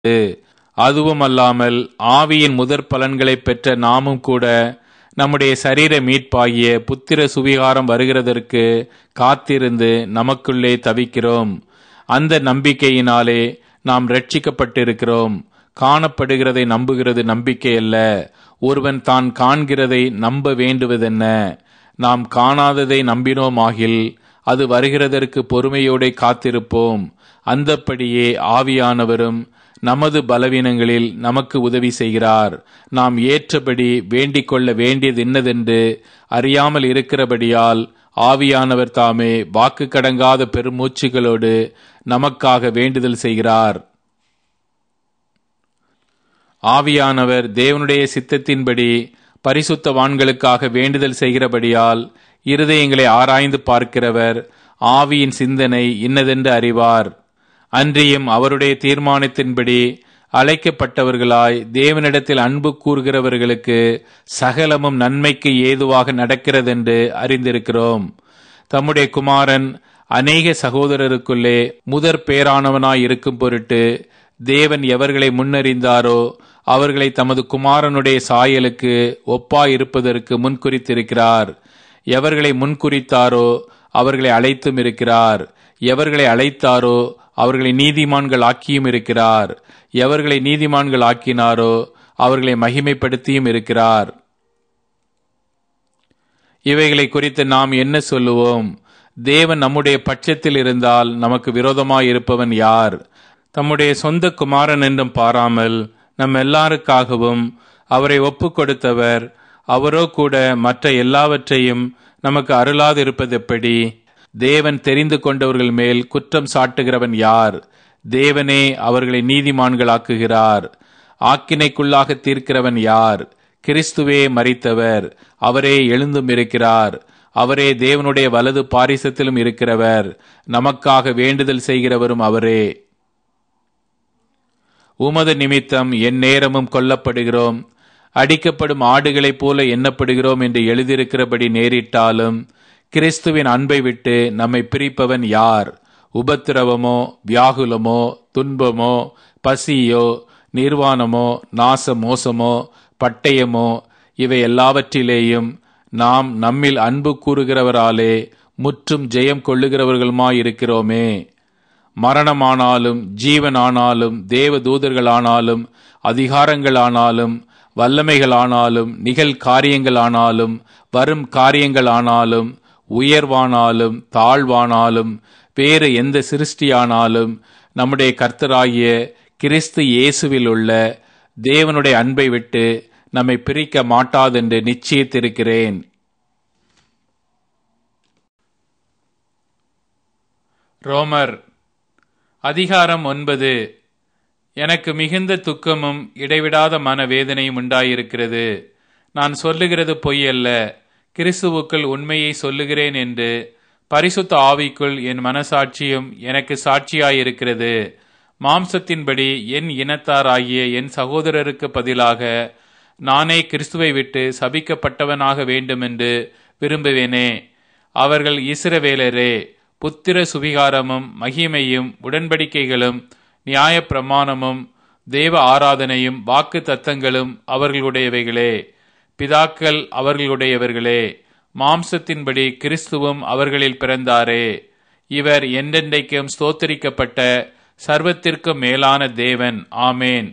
அதுவும் அல்லாமல் ஆவியின் முதற் பலன்களை பெற்ற நாமும் கூட நம்முடைய சரீர மீட்பாகிய புத்திர சுவிகாரம் வருகிறதற்கு காத்திருந்து நமக்குள்ளே தவிக்கிறோம் அந்த நம்பிக்கையினாலே நாம் ரட்சிக்கப்பட்டிருக்கிறோம் காணப்படுகிறதை நம்புகிறது நம்பிக்கை அல்ல ஒருவன் தான் காண்கிறதை நம்ப வேண்டுவதென்ன நாம் காணாததை நம்பினோமாகில் அது வருகிறதற்கு பொறுமையோടെ காத்திருப்போம் அந்தப்படியே ஆவியானவரும் நமது பலவீனங்களில் நமக்கு உதவி செய்கிறார் நாம் ஏற்றபடி வேண்டிக் கொள்ள வேண்டியது என்னதென்று அறியாமல் இருக்கிறபடியால் ஆவியானவர் தாமே வாக்கு கடங்காத பெருமூச்சுகளோடு நமக்காக வேண்டுதல் செய்கிறார் ஆவியானவர் தேவனுடைய சித்தத்தின்படி பரிசுத்தவான்களுக்காக வேண்டுதல் செய்கிறபடியால் இருதயங்களை ஆராய்ந்து பார்க்கிறவர் ஆவியின் சிந்தனை இன்னதென்று அறிவார் அன்றியும் அவருடைய தீர்மானத்தின்படி அழைக்கப்பட்டவர்களாய் தேவனிடத்தில் அன்பு கூறுகிறவர்களுக்கு சகலமும் நன்மைக்கு ஏதுவாக நடக்கிறதென்று அறிந்திருக்கிறோம் தம்முடைய குமாரன் அநேக சகோதரருக்குள்ளே முதற் பேரானவனாய் இருக்கும் பொருட்டு தேவன் எவர்களை முன்னறிந்தாரோ அவர்களை தமது குமாரனுடைய சாயலுக்கு ஒப்பாயிருப்பதற்கு முன்குறித்திருக்கிறார் எவர்களை முன்குறித்தாரோ அவர்களை அழைத்தும் இருக்கிறார் எவர்களை அழைத்தாரோ அவர்களை நீதிமான்கள் ஆக்கியும் இருக்கிறார் எவர்களை நீதிமான்கள் ஆக்கினாரோ அவர்களை மகிமைப்படுத்தியும் இருக்கிறார் இவைகளை குறித்து நாம் என்ன சொல்லுவோம் தேவன் நம்முடைய பட்சத்தில் இருந்தால் நமக்கு விரோதமாய் இருப்பவன் யார் தம்முடைய சொந்த குமாரன் என்றும் பாராமல் நம் எல்லாருக்காகவும் அவரை ஒப்பு கொடுத்தவர் அவரோ கூட மற்ற எல்லாவற்றையும் நமக்கு அருளாதிருப்பது எப்படி தேவன் தெரிந்து கொண்டவர்கள் மேல் குற்றம் சாட்டுகிறவன் யார் தேவனே அவர்களை நீதிமான்களாக்குகிறார் ஆக்கினைக்குள்ளாக தீர்க்கிறவன் யார் கிறிஸ்துவே மறித்தவர் அவரே எழுந்தும் இருக்கிறார் அவரே தேவனுடைய வலது பாரிசத்திலும் இருக்கிறவர் நமக்காக வேண்டுதல் செய்கிறவரும் அவரே உமது நிமித்தம் என் நேரமும் கொல்லப்படுகிறோம் அடிக்கப்படும் ஆடுகளைப் போல எண்ணப்படுகிறோம் என்று எழுதியிருக்கிறபடி நேரிட்டாலும் கிறிஸ்துவின் அன்பை விட்டு நம்மை பிரிப்பவன் யார் உபத்திரவமோ வியாகுலமோ துன்பமோ பசியோ நிர்வாணமோ நாச மோசமோ பட்டயமோ இவை எல்லாவற்றிலேயும் நாம் நம்மில் அன்பு கூறுகிறவராலே முற்றும் ஜெயம் கொள்ளுகிறவர்களுமாயிருக்கிறோமே மரணமானாலும் ஜீவனானாலும் தேவ தூதர்களானாலும் அதிகாரங்களானாலும் வல்லமைகளானாலும் நிகழ் காரியங்களானாலும் வரும் காரியங்களானாலும் உயர்வானாலும் தாழ்வானாலும் வேறு எந்த சிருஷ்டியானாலும் நம்முடைய கர்த்தராகிய கிறிஸ்து இயேசுவில் உள்ள தேவனுடைய அன்பை விட்டு நம்மை பிரிக்க மாட்டாதென்று நிச்சயித்திருக்கிறேன் ரோமர் அதிகாரம் ஒன்பது எனக்கு மிகுந்த துக்கமும் இடைவிடாத மனவேதனையும் உண்டாயிருக்கிறது நான் சொல்லுகிறது பொய் அல்ல கிறிஸ்துவுக்குள் உண்மையை சொல்லுகிறேன் என்று பரிசுத்த ஆவிக்குள் என் மனசாட்சியும் எனக்கு சாட்சியாயிருக்கிறது மாம்சத்தின்படி என் இனத்தாராகிய என் சகோதரருக்கு பதிலாக நானே கிறிஸ்துவை விட்டு சபிக்கப்பட்டவனாக வேண்டுமென்று விரும்புவேனே அவர்கள் இஸ்ரவேலரே புத்திர சுவிகாரமும் மகிமையும் உடன்படிக்கைகளும் நியாயப்பிரமாணமும் தேவ ஆராதனையும் வாக்கு தத்தங்களும் அவர்களுடையவைகளே பிதாக்கள் அவர்களுடையவர்களே மாம்சத்தின்படி கிறிஸ்துவும் அவர்களில் பிறந்தாரே இவர் என்றென்றைக்கும் ஸ்தோத்தரிக்கப்பட்ட சர்வத்திற்கும் மேலான தேவன் ஆமேன்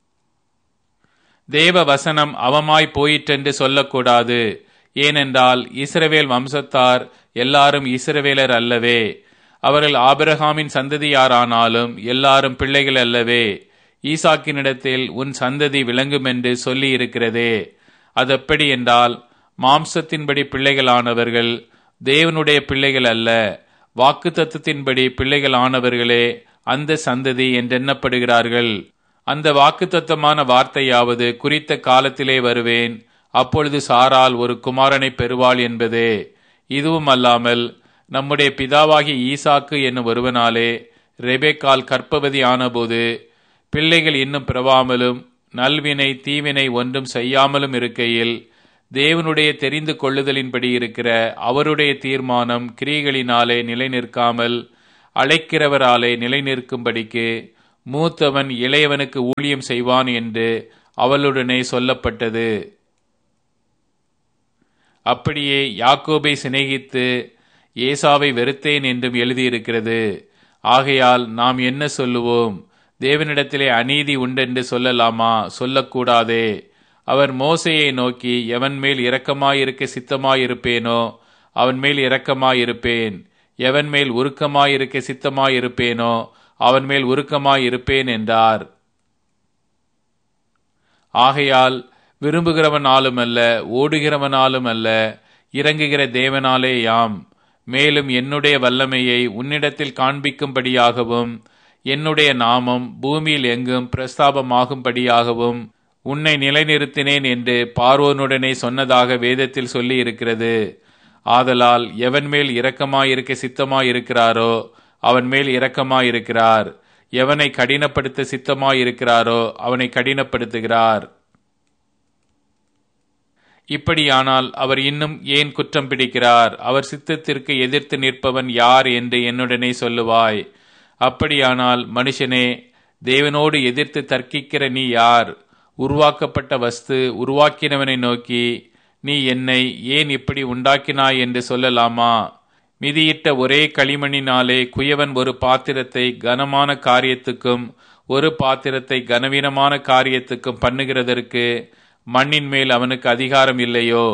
தேவ வசனம் அவமாய் போயிற்றென்று சொல்லக்கூடாது ஏனென்றால் இஸ்ரவேல் வம்சத்தார் எல்லாரும் இஸ்ரவேலர் அல்லவே அவர்கள் ஆபிரகாமின் சந்ததியாரானாலும் எல்லாரும் பிள்ளைகள் அல்லவே ஈசாக்கினிடத்தில் உன் சந்ததி விளங்கும் என்று சொல்லி இருக்கிறதே அதெப்படி என்றால் மாம்சத்தின்படி பிள்ளைகளானவர்கள் தேவனுடைய பிள்ளைகள் அல்ல வாக்கு தத்துவத்தின்படி பிள்ளைகளானவர்களே அந்த சந்ததி என்றெண்ணப்படுகிறார்கள் அந்த வாக்குத்தத்தமான வார்த்தையாவது குறித்த காலத்திலே வருவேன் அப்பொழுது சாரால் ஒரு குமாரனை பெறுவாள் என்பதே இதுவும் அல்லாமல் நம்முடைய பிதாவாகிய ஈசாக்கு என்னும் ஒருவனாலே ரெபேக்கால் கற்பவதி ஆனபோது பிள்ளைகள் இன்னும் பிறவாமலும் நல்வினை தீவினை ஒன்றும் செய்யாமலும் இருக்கையில் தேவனுடைய தெரிந்து கொள்ளுதலின்படி இருக்கிற அவருடைய தீர்மானம் கிரிகளினாலே நிலை நிற்காமல் அழைக்கிறவராலே நிலை நிற்கும்படிக்கு மூத்தவன் இளையவனுக்கு ஊழியம் செய்வான் என்று அவளுடனே சொல்லப்பட்டது அப்படியே யாக்கோபை சிநேகித்து ஏசாவை வெறுத்தேன் என்றும் எழுதியிருக்கிறது ஆகையால் நாம் என்ன சொல்லுவோம் தேவனிடத்திலே அநீதி உண்டென்று சொல்லலாமா சொல்லக்கூடாதே அவர் மோசையை நோக்கி எவன் மேல் இரக்கமாயிருக்க சித்தமாயிருப்பேனோ அவன் மேல் இரக்கமாயிருப்பேன் எவன் மேல் உருக்கமாயிருக்க சித்தமாயிருப்பேனோ அவன் மேல் உருக்கமாயிருப்பேன் என்றார் ஆகையால் விரும்புகிறவனாலும் அல்ல ஓடுகிறவனாலும் அல்ல இறங்குகிற தேவனாலே யாம் மேலும் என்னுடைய வல்லமையை உன்னிடத்தில் காண்பிக்கும்படியாகவும் என்னுடைய நாமம் பூமியில் எங்கும் பிரஸ்தாபமாகும்படியாகவும் உன்னை நிலைநிறுத்தினேன் என்று பார்வோனுடனே சொன்னதாக வேதத்தில் சொல்லி இருக்கிறது ஆதலால் எவன் மேல் இரக்கமாயிருக்க சித்தமாயிருக்கிறாரோ அவன் மேல் இரக்கமாயிருக்கிறார் எவனை கடினப்படுத்த சித்தமாயிருக்கிறாரோ அவனை கடினப்படுத்துகிறார் இப்படியானால் அவர் இன்னும் ஏன் குற்றம் பிடிக்கிறார் அவர் சித்தத்திற்கு எதிர்த்து நிற்பவன் யார் என்று என்னுடனே சொல்லுவாய் அப்படியானால் மனுஷனே தேவனோடு எதிர்த்து தர்க்கிக்கிற நீ யார் உருவாக்கப்பட்ட வஸ்து உருவாக்கினவனை நோக்கி நீ என்னை ஏன் இப்படி உண்டாக்கினாய் என்று சொல்லலாமா மிதியிட்ட ஒரே களிமணினாலே குயவன் ஒரு பாத்திரத்தை கனமான காரியத்துக்கும் ஒரு பாத்திரத்தை கனவீனமான காரியத்துக்கும் பண்ணுகிறதற்கு மண்ணின் மேல் அவனுக்கு அதிகாரம் இல்லையோ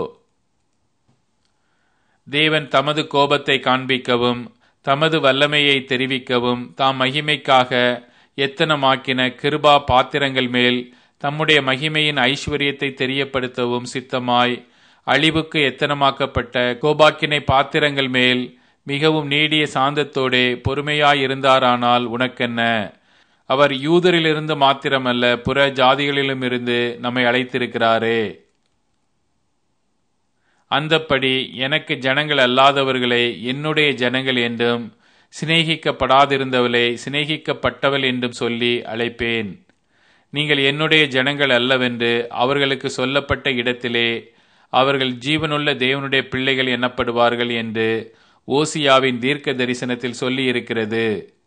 தேவன் தமது கோபத்தை காண்பிக்கவும் தமது வல்லமையை தெரிவிக்கவும் தாம் மகிமைக்காக எத்தனமாக்கின கிருபா பாத்திரங்கள் மேல் தம்முடைய மகிமையின் ஐஸ்வர்யத்தை தெரியப்படுத்தவும் சித்தமாய் அழிவுக்கு எத்தனமாக்கப்பட்ட கோபாக்கினை பாத்திரங்கள் மேல் மிகவும் நீடிய சாந்தத்தோடே பொறுமையாயிருந்தாரானால் உனக்கென்ன அவர் யூதரிலிருந்து மாத்திரமல்ல புற ஜாதிகளிலும் இருந்து நம்மை அழைத்திருக்கிறாரே அந்தப்படி எனக்கு ஜனங்கள் அல்லாதவர்களே என்னுடைய ஜனங்கள் என்றும் சிநேகிக்கப்படாதிருந்தவளை சிநேகிக்கப்பட்டவள் என்றும் சொல்லி அழைப்பேன் நீங்கள் என்னுடைய ஜனங்கள் அல்லவென்று அவர்களுக்கு சொல்லப்பட்ட இடத்திலே அவர்கள் ஜீவனுள்ள தேவனுடைய பிள்ளைகள் எனப்படுவார்கள் என்று ஓசியாவின் தீர்க்க தரிசனத்தில் சொல்லி இருக்கிறது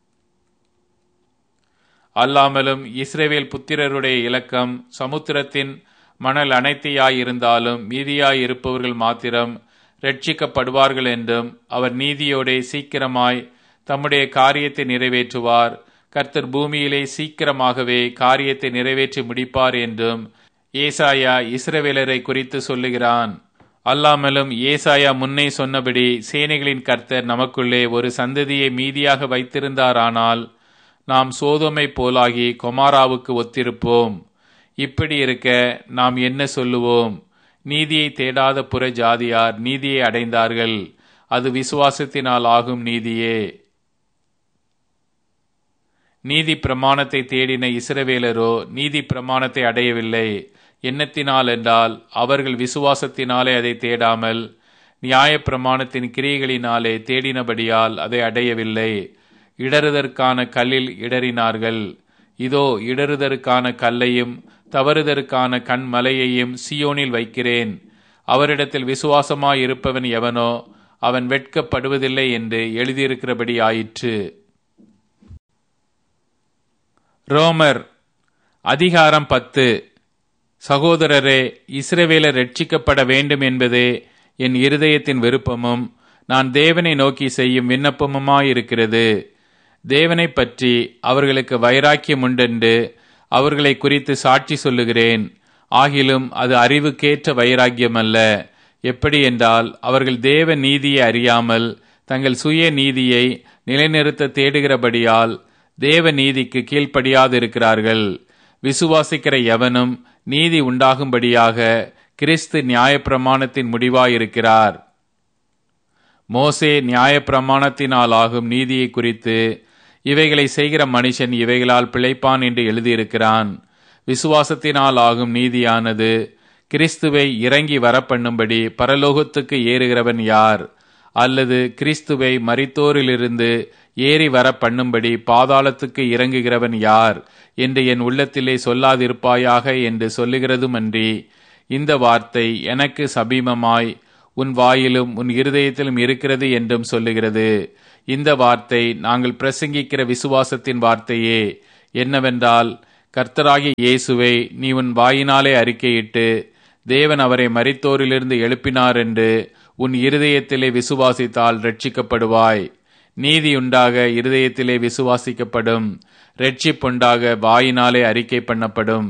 அல்லாமலும் இஸ்ரேவேல் புத்திரருடைய இலக்கம் சமுத்திரத்தின் மணல் அனைத்தையாயிருந்தாலும் மீதியாயிருப்பவர்கள் மாத்திரம் ரட்சிக்கப்படுவார்கள் என்றும் அவர் நீதியோடே சீக்கிரமாய் தம்முடைய காரியத்தை நிறைவேற்றுவார் கர்த்தர் பூமியிலே சீக்கிரமாகவே காரியத்தை நிறைவேற்றி முடிப்பார் என்றும் ஏசாயா இஸ்ரவேலரை குறித்து சொல்லுகிறான் அல்லாமலும் ஏசாயா முன்னே சொன்னபடி சேனைகளின் கர்த்தர் நமக்குள்ளே ஒரு சந்ததியை மீதியாக வைத்திருந்தாரானால் நாம் சோதோமை போலாகி கொமாராவுக்கு ஒத்திருப்போம் இப்படி இருக்க நாம் என்ன சொல்லுவோம் நீதியை தேடாத புற ஜாதியார் நீதியை அடைந்தார்கள் அது விசுவாசத்தினால் ஆகும் நீதியே நீதி பிரமாணத்தை தேடின இஸ்ரவேலரோ நீதி பிரமாணத்தை அடையவில்லை எண்ணத்தினால் என்றால் அவர்கள் விசுவாசத்தினாலே அதை தேடாமல் நியாய பிரமாணத்தின் கிரியைகளினாலே தேடினபடியால் அதை அடையவில்லை இடறுதற்கான கல்லில் இடறினார்கள் இதோ இடறுதற்கான கல்லையும் தவறுதற்கான கண்மலையையும் சியோனில் வைக்கிறேன் அவரிடத்தில் விசுவாசமாய் இருப்பவன் எவனோ அவன் வெட்கப்படுவதில்லை என்று எழுதியிருக்கிறபடி ஆயிற்று ரோமர் அதிகாரம் பத்து சகோதரரே இஸ்ரவேலர் ரட்சிக்கப்பட வேண்டும் என்பதே என் இருதயத்தின் விருப்பமும் நான் தேவனை நோக்கி செய்யும் விண்ணப்பமுமாயிருக்கிறது தேவனை பற்றி அவர்களுக்கு வைராக்கியம் உண்டென்று அவர்களை குறித்து சாட்சி சொல்லுகிறேன் ஆகிலும் அது அறிவுக்கேற்ற வைராக்கியம் அல்ல எப்படி என்றால் அவர்கள் தேவ நீதியை அறியாமல் தங்கள் சுய நீதியை நிலைநிறுத்த தேடுகிறபடியால் தேவ நீதிக்கு கீழ்ப்படியாதிருக்கிறார்கள் விசுவாசிக்கிற எவனும் நீதி உண்டாகும்படியாக கிறிஸ்து நியாயப்பிரமாணத்தின் முடிவாயிருக்கிறார் மோசே நியாயப்பிரமாணத்தினால் ஆகும் நீதியை குறித்து இவைகளை செய்கிற மனுஷன் இவைகளால் பிழைப்பான் என்று எழுதியிருக்கிறான் விசுவாசத்தினால் ஆகும் நீதியானது கிறிஸ்துவை இறங்கி வரப்பண்ணும்படி பரலோகத்துக்கு ஏறுகிறவன் யார் அல்லது கிறிஸ்துவை மரித்தோரிலிருந்து ஏறி வர பண்ணும்படி பாதாளத்துக்கு இறங்குகிறவன் யார் என்று என் உள்ளத்திலே சொல்லாதிருப்பாயாக என்று சொல்லுகிறதுமன்றி இந்த வார்த்தை எனக்கு சபீமமாய் உன் வாயிலும் உன் இருதயத்திலும் இருக்கிறது என்றும் சொல்லுகிறது இந்த வார்த்தை நாங்கள் பிரசங்கிக்கிற விசுவாசத்தின் வார்த்தையே என்னவென்றால் கர்த்தராகிய இயேசுவை நீ உன் வாயினாலே அறிக்கையிட்டு தேவன் அவரை மரித்தோரிலிருந்து எழுப்பினார் என்று உன் இருதயத்திலே விசுவாசித்தால் ரட்சிக்கப்படுவாய் நீதியுண்டாக இருதயத்திலே விசுவாசிக்கப்படும் ரட்சிப்புண்டாக வாயினாலே அறிக்கை பண்ணப்படும்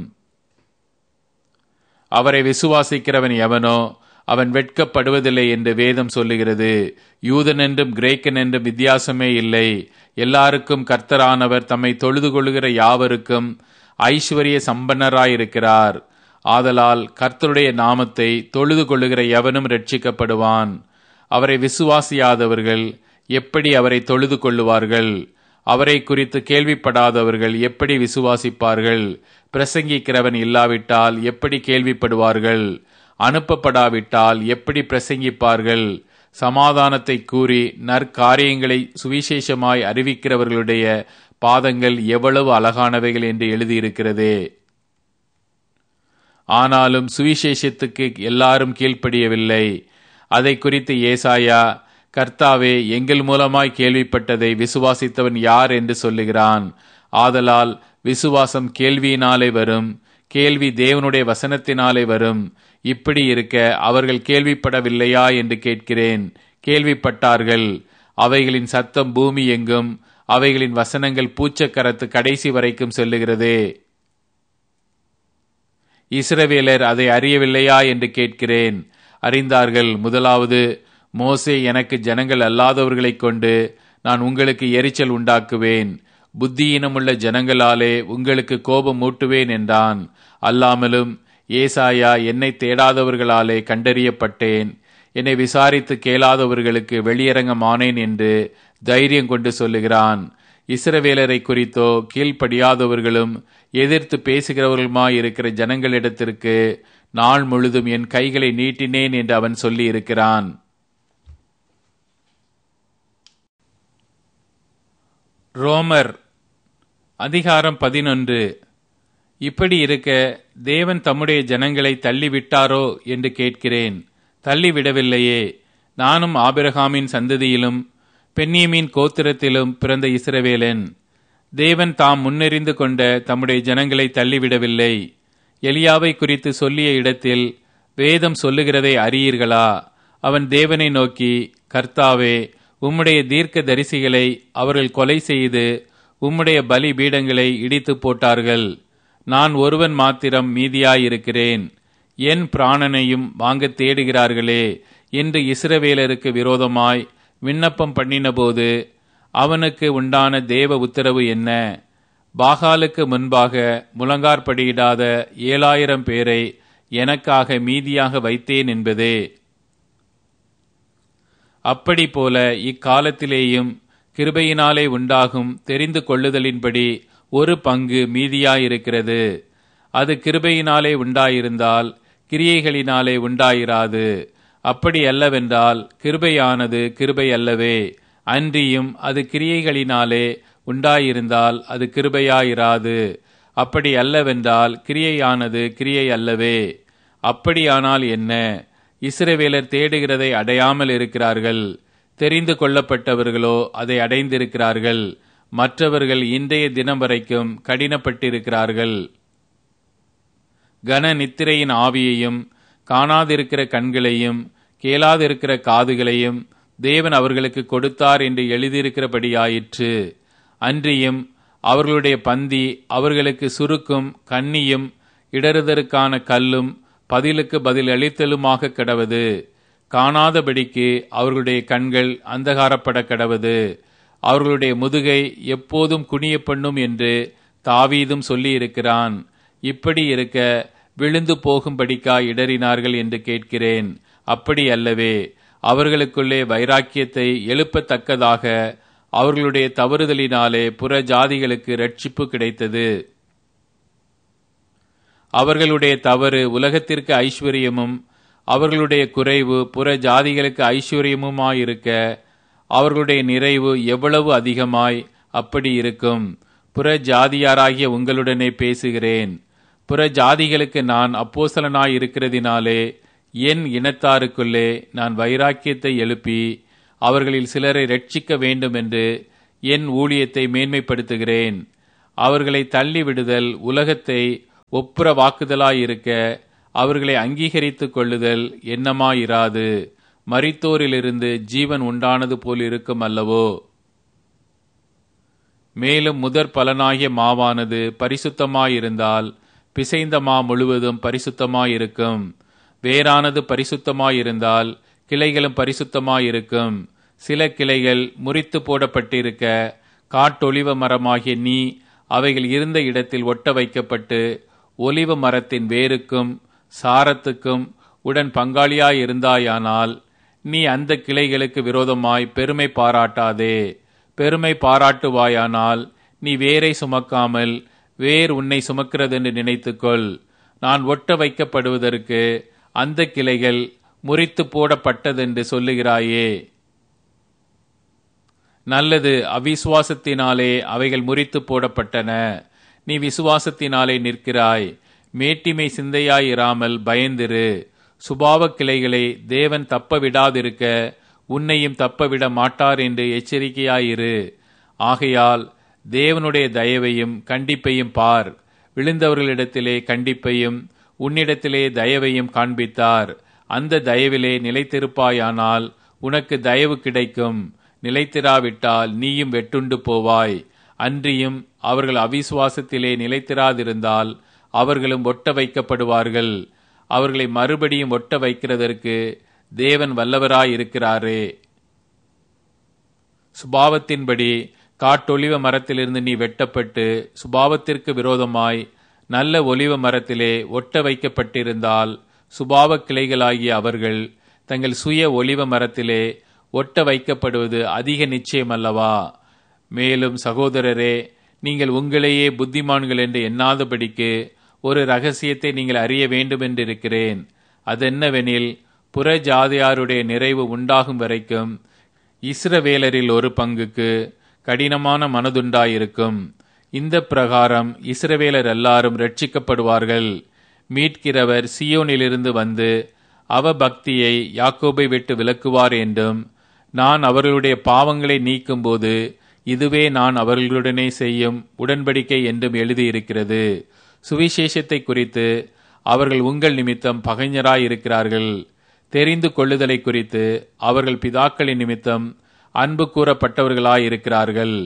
அவரை விசுவாசிக்கிறவன் எவனோ அவன் வெட்கப்படுவதில்லை என்று வேதம் சொல்லுகிறது யூதன் என்றும் கிரேக்கன் என்றும் வித்தியாசமே இல்லை எல்லாருக்கும் கர்த்தரானவர் தம்மை தொழுது கொள்ளுகிற யாவருக்கும் ஐஸ்வர்ய சம்பன்னராயிருக்கிறார் ஆதலால் கர்த்தருடைய நாமத்தை தொழுது கொள்ளுகிற எவனும் ரட்சிக்கப்படுவான் அவரை விசுவாசியாதவர்கள் எப்படி அவரை தொழுது கொள்ளுவார்கள் அவரை குறித்து கேள்விப்படாதவர்கள் எப்படி விசுவாசிப்பார்கள் பிரசங்கிக்கிறவன் இல்லாவிட்டால் எப்படி கேள்விப்படுவார்கள் அனுப்பப்படாவிட்டால் எப்படி பிரசங்கிப்பார்கள் சமாதானத்தை கூறி நற்காரியங்களை சுவிசேஷமாய் அறிவிக்கிறவர்களுடைய பாதங்கள் எவ்வளவு அழகானவைகள் என்று எழுதியிருக்கிறதே ஆனாலும் சுவிசேஷத்துக்கு எல்லாரும் கீழ்ப்படியவில்லை அதை குறித்து ஏசாயா கர்த்தாவே எங்கள் மூலமாய் கேள்விப்பட்டதை விசுவாசித்தவன் யார் என்று சொல்லுகிறான் ஆதலால் விசுவாசம் கேள்வியினாலே வரும் கேள்வி தேவனுடைய வசனத்தினாலே வரும் இப்படி இருக்க அவர்கள் கேள்விப்படவில்லையா என்று கேட்கிறேன் கேள்விப்பட்டார்கள் அவைகளின் சத்தம் பூமி எங்கும் அவைகளின் வசனங்கள் பூச்சக்கரத்து கடைசி வரைக்கும் செல்லுகிறதே இஸ்ரவேலர் அதை அறியவில்லையா என்று கேட்கிறேன் அறிந்தார்கள் முதலாவது மோசே எனக்கு ஜனங்கள் அல்லாதவர்களைக் கொண்டு நான் உங்களுக்கு எரிச்சல் உண்டாக்குவேன் புத்தியினமுள்ள ஜனங்களாலே உங்களுக்கு கோபம் மூட்டுவேன் என்றான் அல்லாமலும் ஏசாயா என்னை தேடாதவர்களாலே கண்டறியப்பட்டேன் என்னை விசாரித்து கேளாதவர்களுக்கு வெளியரங்கமானேன் என்று தைரியம் கொண்டு சொல்லுகிறான் இஸ்ரவேலரை குறித்தோ கீழ்ப்படியாதவர்களும் எதிர்த்து பேசுகிறவர்களுமாயிருக்கிற ஜனங்களிடத்திற்கு நாள் முழுதும் என் கைகளை நீட்டினேன் என்று அவன் சொல்லி இருக்கிறான் ரோமர் அதிகாரம் பதினொன்று இப்படி இருக்க தேவன் தம்முடைய ஜனங்களை தள்ளிவிட்டாரோ என்று கேட்கிறேன் தள்ளிவிடவில்லையே நானும் ஆபிரகாமின் சந்ததியிலும் பென்னியமின் கோத்திரத்திலும் பிறந்த இஸ்ரவேலன் தேவன் தாம் முன்னெறிந்து கொண்ட தம்முடைய ஜனங்களை தள்ளிவிடவில்லை எலியாவை குறித்து சொல்லிய இடத்தில் வேதம் சொல்லுகிறதை அறியீர்களா அவன் தேவனை நோக்கி கர்த்தாவே உம்முடைய தீர்க்க தரிசிகளை அவர்கள் கொலை செய்து உம்முடைய பலி பீடங்களை இடித்து போட்டார்கள் நான் ஒருவன் மாத்திரம் மீதியாயிருக்கிறேன் என் பிராணனையும் வாங்க தேடுகிறார்களே என்று இஸ்ரவேலருக்கு விரோதமாய் விண்ணப்பம் பண்ணினபோது அவனுக்கு உண்டான தேவ உத்தரவு என்ன பாகாலுக்கு முன்பாக முழங்கார்படியிடாத ஏழாயிரம் பேரை எனக்காக மீதியாக வைத்தேன் என்பதே அப்படி போல இக்காலத்திலேயும் கிருபையினாலே உண்டாகும் தெரிந்து கொள்ளுதலின்படி ஒரு பங்கு மீதியாயிருக்கிறது அது கிருபையினாலே உண்டாயிருந்தால் கிரியைகளினாலே உண்டாயிராது அப்படி அல்லவென்றால் கிருபையானது கிருபை அல்லவே அன்றியும் அது கிரியைகளினாலே உண்டாயிருந்தால் அது கிருபையாயிராது அப்படி அல்லவென்றால் கிரியையானது கிரியை அல்லவே அப்படியானால் என்ன இஸ்ரவேலர் தேடுகிறதை அடையாமல் இருக்கிறார்கள் தெரிந்து கொள்ளப்பட்டவர்களோ அதை அடைந்திருக்கிறார்கள் மற்றவர்கள் இன்றைய தினம் வரைக்கும் கடினப்பட்டிருக்கிறார்கள் கன நித்திரையின் ஆவியையும் காணாதிருக்கிற கண்களையும் கேளாதிருக்கிற காதுகளையும் தேவன் அவர்களுக்கு கொடுத்தார் என்று எழுதியிருக்கிறபடியாயிற்று அன்றியும் அவர்களுடைய பந்தி அவர்களுக்கு சுருக்கும் கண்ணியும் இடறுதற்கான கல்லும் பதிலுக்கு பதில் அளித்தலுமாக கிடவது காணாதபடிக்கு அவர்களுடைய கண்கள் அந்தகாரப்பட கிடவது அவர்களுடைய முதுகை எப்போதும் குனிய பண்ணும் என்று தாவீதும் சொல்லியிருக்கிறான் இப்படி இருக்க விழுந்து போகும்படிக்கா இடறினார்கள் என்று கேட்கிறேன் அப்படி அல்லவே அவர்களுக்குள்ளே வைராக்கியத்தை எழுப்பத்தக்கதாக அவர்களுடைய தவறுதலினாலே புற ஜாதிகளுக்கு ரட்சிப்பு கிடைத்தது அவர்களுடைய தவறு உலகத்திற்கு ஐஸ்வர்யமும் அவர்களுடைய குறைவு புற ஜாதிகளுக்கு ஐஸ்வர்யமுமாயிருக்க அவர்களுடைய நிறைவு எவ்வளவு அதிகமாய் அப்படி இருக்கும் புற ஜாதியாராகிய உங்களுடனே பேசுகிறேன் புற ஜாதிகளுக்கு நான் அப்போசலனாய் இருக்கிறதினாலே என் இனத்தாருக்குள்ளே நான் வைராக்கியத்தை எழுப்பி அவர்களில் சிலரை ரட்சிக்க வேண்டும் என்று என் ஊழியத்தை மேன்மைப்படுத்துகிறேன் அவர்களை தள்ளிவிடுதல் உலகத்தை ஒப்புற வாக்குதலாயிருக்க அவர்களை அங்கீகரித்துக் கொள்ளுதல் எண்ணமாயிராது மரித்தோரிலிருந்து ஜீவன் உண்டானது போல் இருக்கும் அல்லவோ மேலும் முதற் பலனாகிய மாவானது பரிசுத்தமாயிருந்தால் பிசைந்த மா முழுவதும் பரிசுத்தமாயிருக்கும் வேறானது பரிசுத்தமாயிருந்தால் கிளைகளும் பரிசுத்தமாயிருக்கும் சில கிளைகள் முறித்து போடப்பட்டிருக்க காட்டொளிவ மரமாகிய நீ அவைகள் இருந்த இடத்தில் ஒட்ட வைக்கப்பட்டு ஒலிவ மரத்தின் வேருக்கும் சாரத்துக்கும் உடன் பங்காளியாயிருந்தாயானால் நீ அந்த கிளைகளுக்கு விரோதமாய் பெருமை பாராட்டாதே பெருமை பாராட்டுவாயானால் நீ வேரை சுமக்காமல் வேர் உன்னை சுமக்கிறதென்று நினைத்துக்கொள் நான் ஒட்ட வைக்கப்படுவதற்கு அந்த கிளைகள் முறித்து போடப்பட்டதென்று சொல்லுகிறாயே நல்லது அவிசுவாசத்தினாலே அவைகள் முறித்து போடப்பட்டன நீ விசுவாசத்தினாலே நிற்கிறாய் மேட்டிமை சிந்தையாயிராமல் பயந்திரு சுபாவ கிளைகளை தேவன் தப்ப விடாதிருக்க உன்னையும் தப்ப விட மாட்டார் என்று எச்சரிக்கையாயிரு ஆகையால் தேவனுடைய தயவையும் கண்டிப்பையும் பார் விழுந்தவர்களிடத்திலே கண்டிப்பையும் உன்னிடத்திலே தயவையும் காண்பித்தார் அந்த தயவிலே நிலைத்திருப்பாயானால் உனக்கு தயவு கிடைக்கும் நிலைத்திராவிட்டால் நீயும் வெட்டுண்டு போவாய் அன்றியும் அவர்கள் அவிசுவாசத்திலே நிலைத்திராதிருந்தால் அவர்களும் ஒட்ட வைக்கப்படுவார்கள் அவர்களை மறுபடியும் ஒட்ட வைக்கிறதற்கு தேவன் வல்லவராயிருக்கிறாரே சுபாவத்தின்படி காட்டொலிவ மரத்திலிருந்து நீ வெட்டப்பட்டு சுபாவத்திற்கு விரோதமாய் நல்ல ஒலிவ மரத்திலே ஒட்ட வைக்கப்பட்டிருந்தால் சுபாவ கிளைகளாகிய அவர்கள் தங்கள் சுய ஒலிவ மரத்திலே ஒட்ட வைக்கப்படுவது அதிக நிச்சயமல்லவா மேலும் சகோதரரே நீங்கள் உங்களையே புத்திமான்கள் என்று எண்ணாதபடிக்கு ஒரு ரகசியத்தை நீங்கள் அறிய வேண்டும் என்றிருக்கிறேன் அதென்னவெனில் புற ஜாதியாருடைய நிறைவு உண்டாகும் வரைக்கும் இஸ்ரவேலரில் ஒரு பங்குக்கு கடினமான மனதுண்டாயிருக்கும் இந்த பிரகாரம் இஸ்ரவேலர் எல்லாரும் ரட்சிக்கப்படுவார்கள் மீட்கிறவர் சியோனிலிருந்து வந்து அவ பக்தியை யாக்கோபை விட்டு விலக்குவார் என்றும் நான் அவர்களுடைய பாவங்களை நீக்கும்போது இதுவே நான் அவர்களுடனே செய்யும் உடன்படிக்கை என்றும் எழுதியிருக்கிறது சுவிசேஷத்தை குறித்து அவர்கள் உங்கள் நிமித்தம் பகைஞராயிருக்கிறார்கள் தெரிந்து கொள்ளுதலை குறித்து அவர்கள் பிதாக்களின் நிமித்தம் அன்பு கூறப்பட்டவர்களாயிருக்கிறார்கள்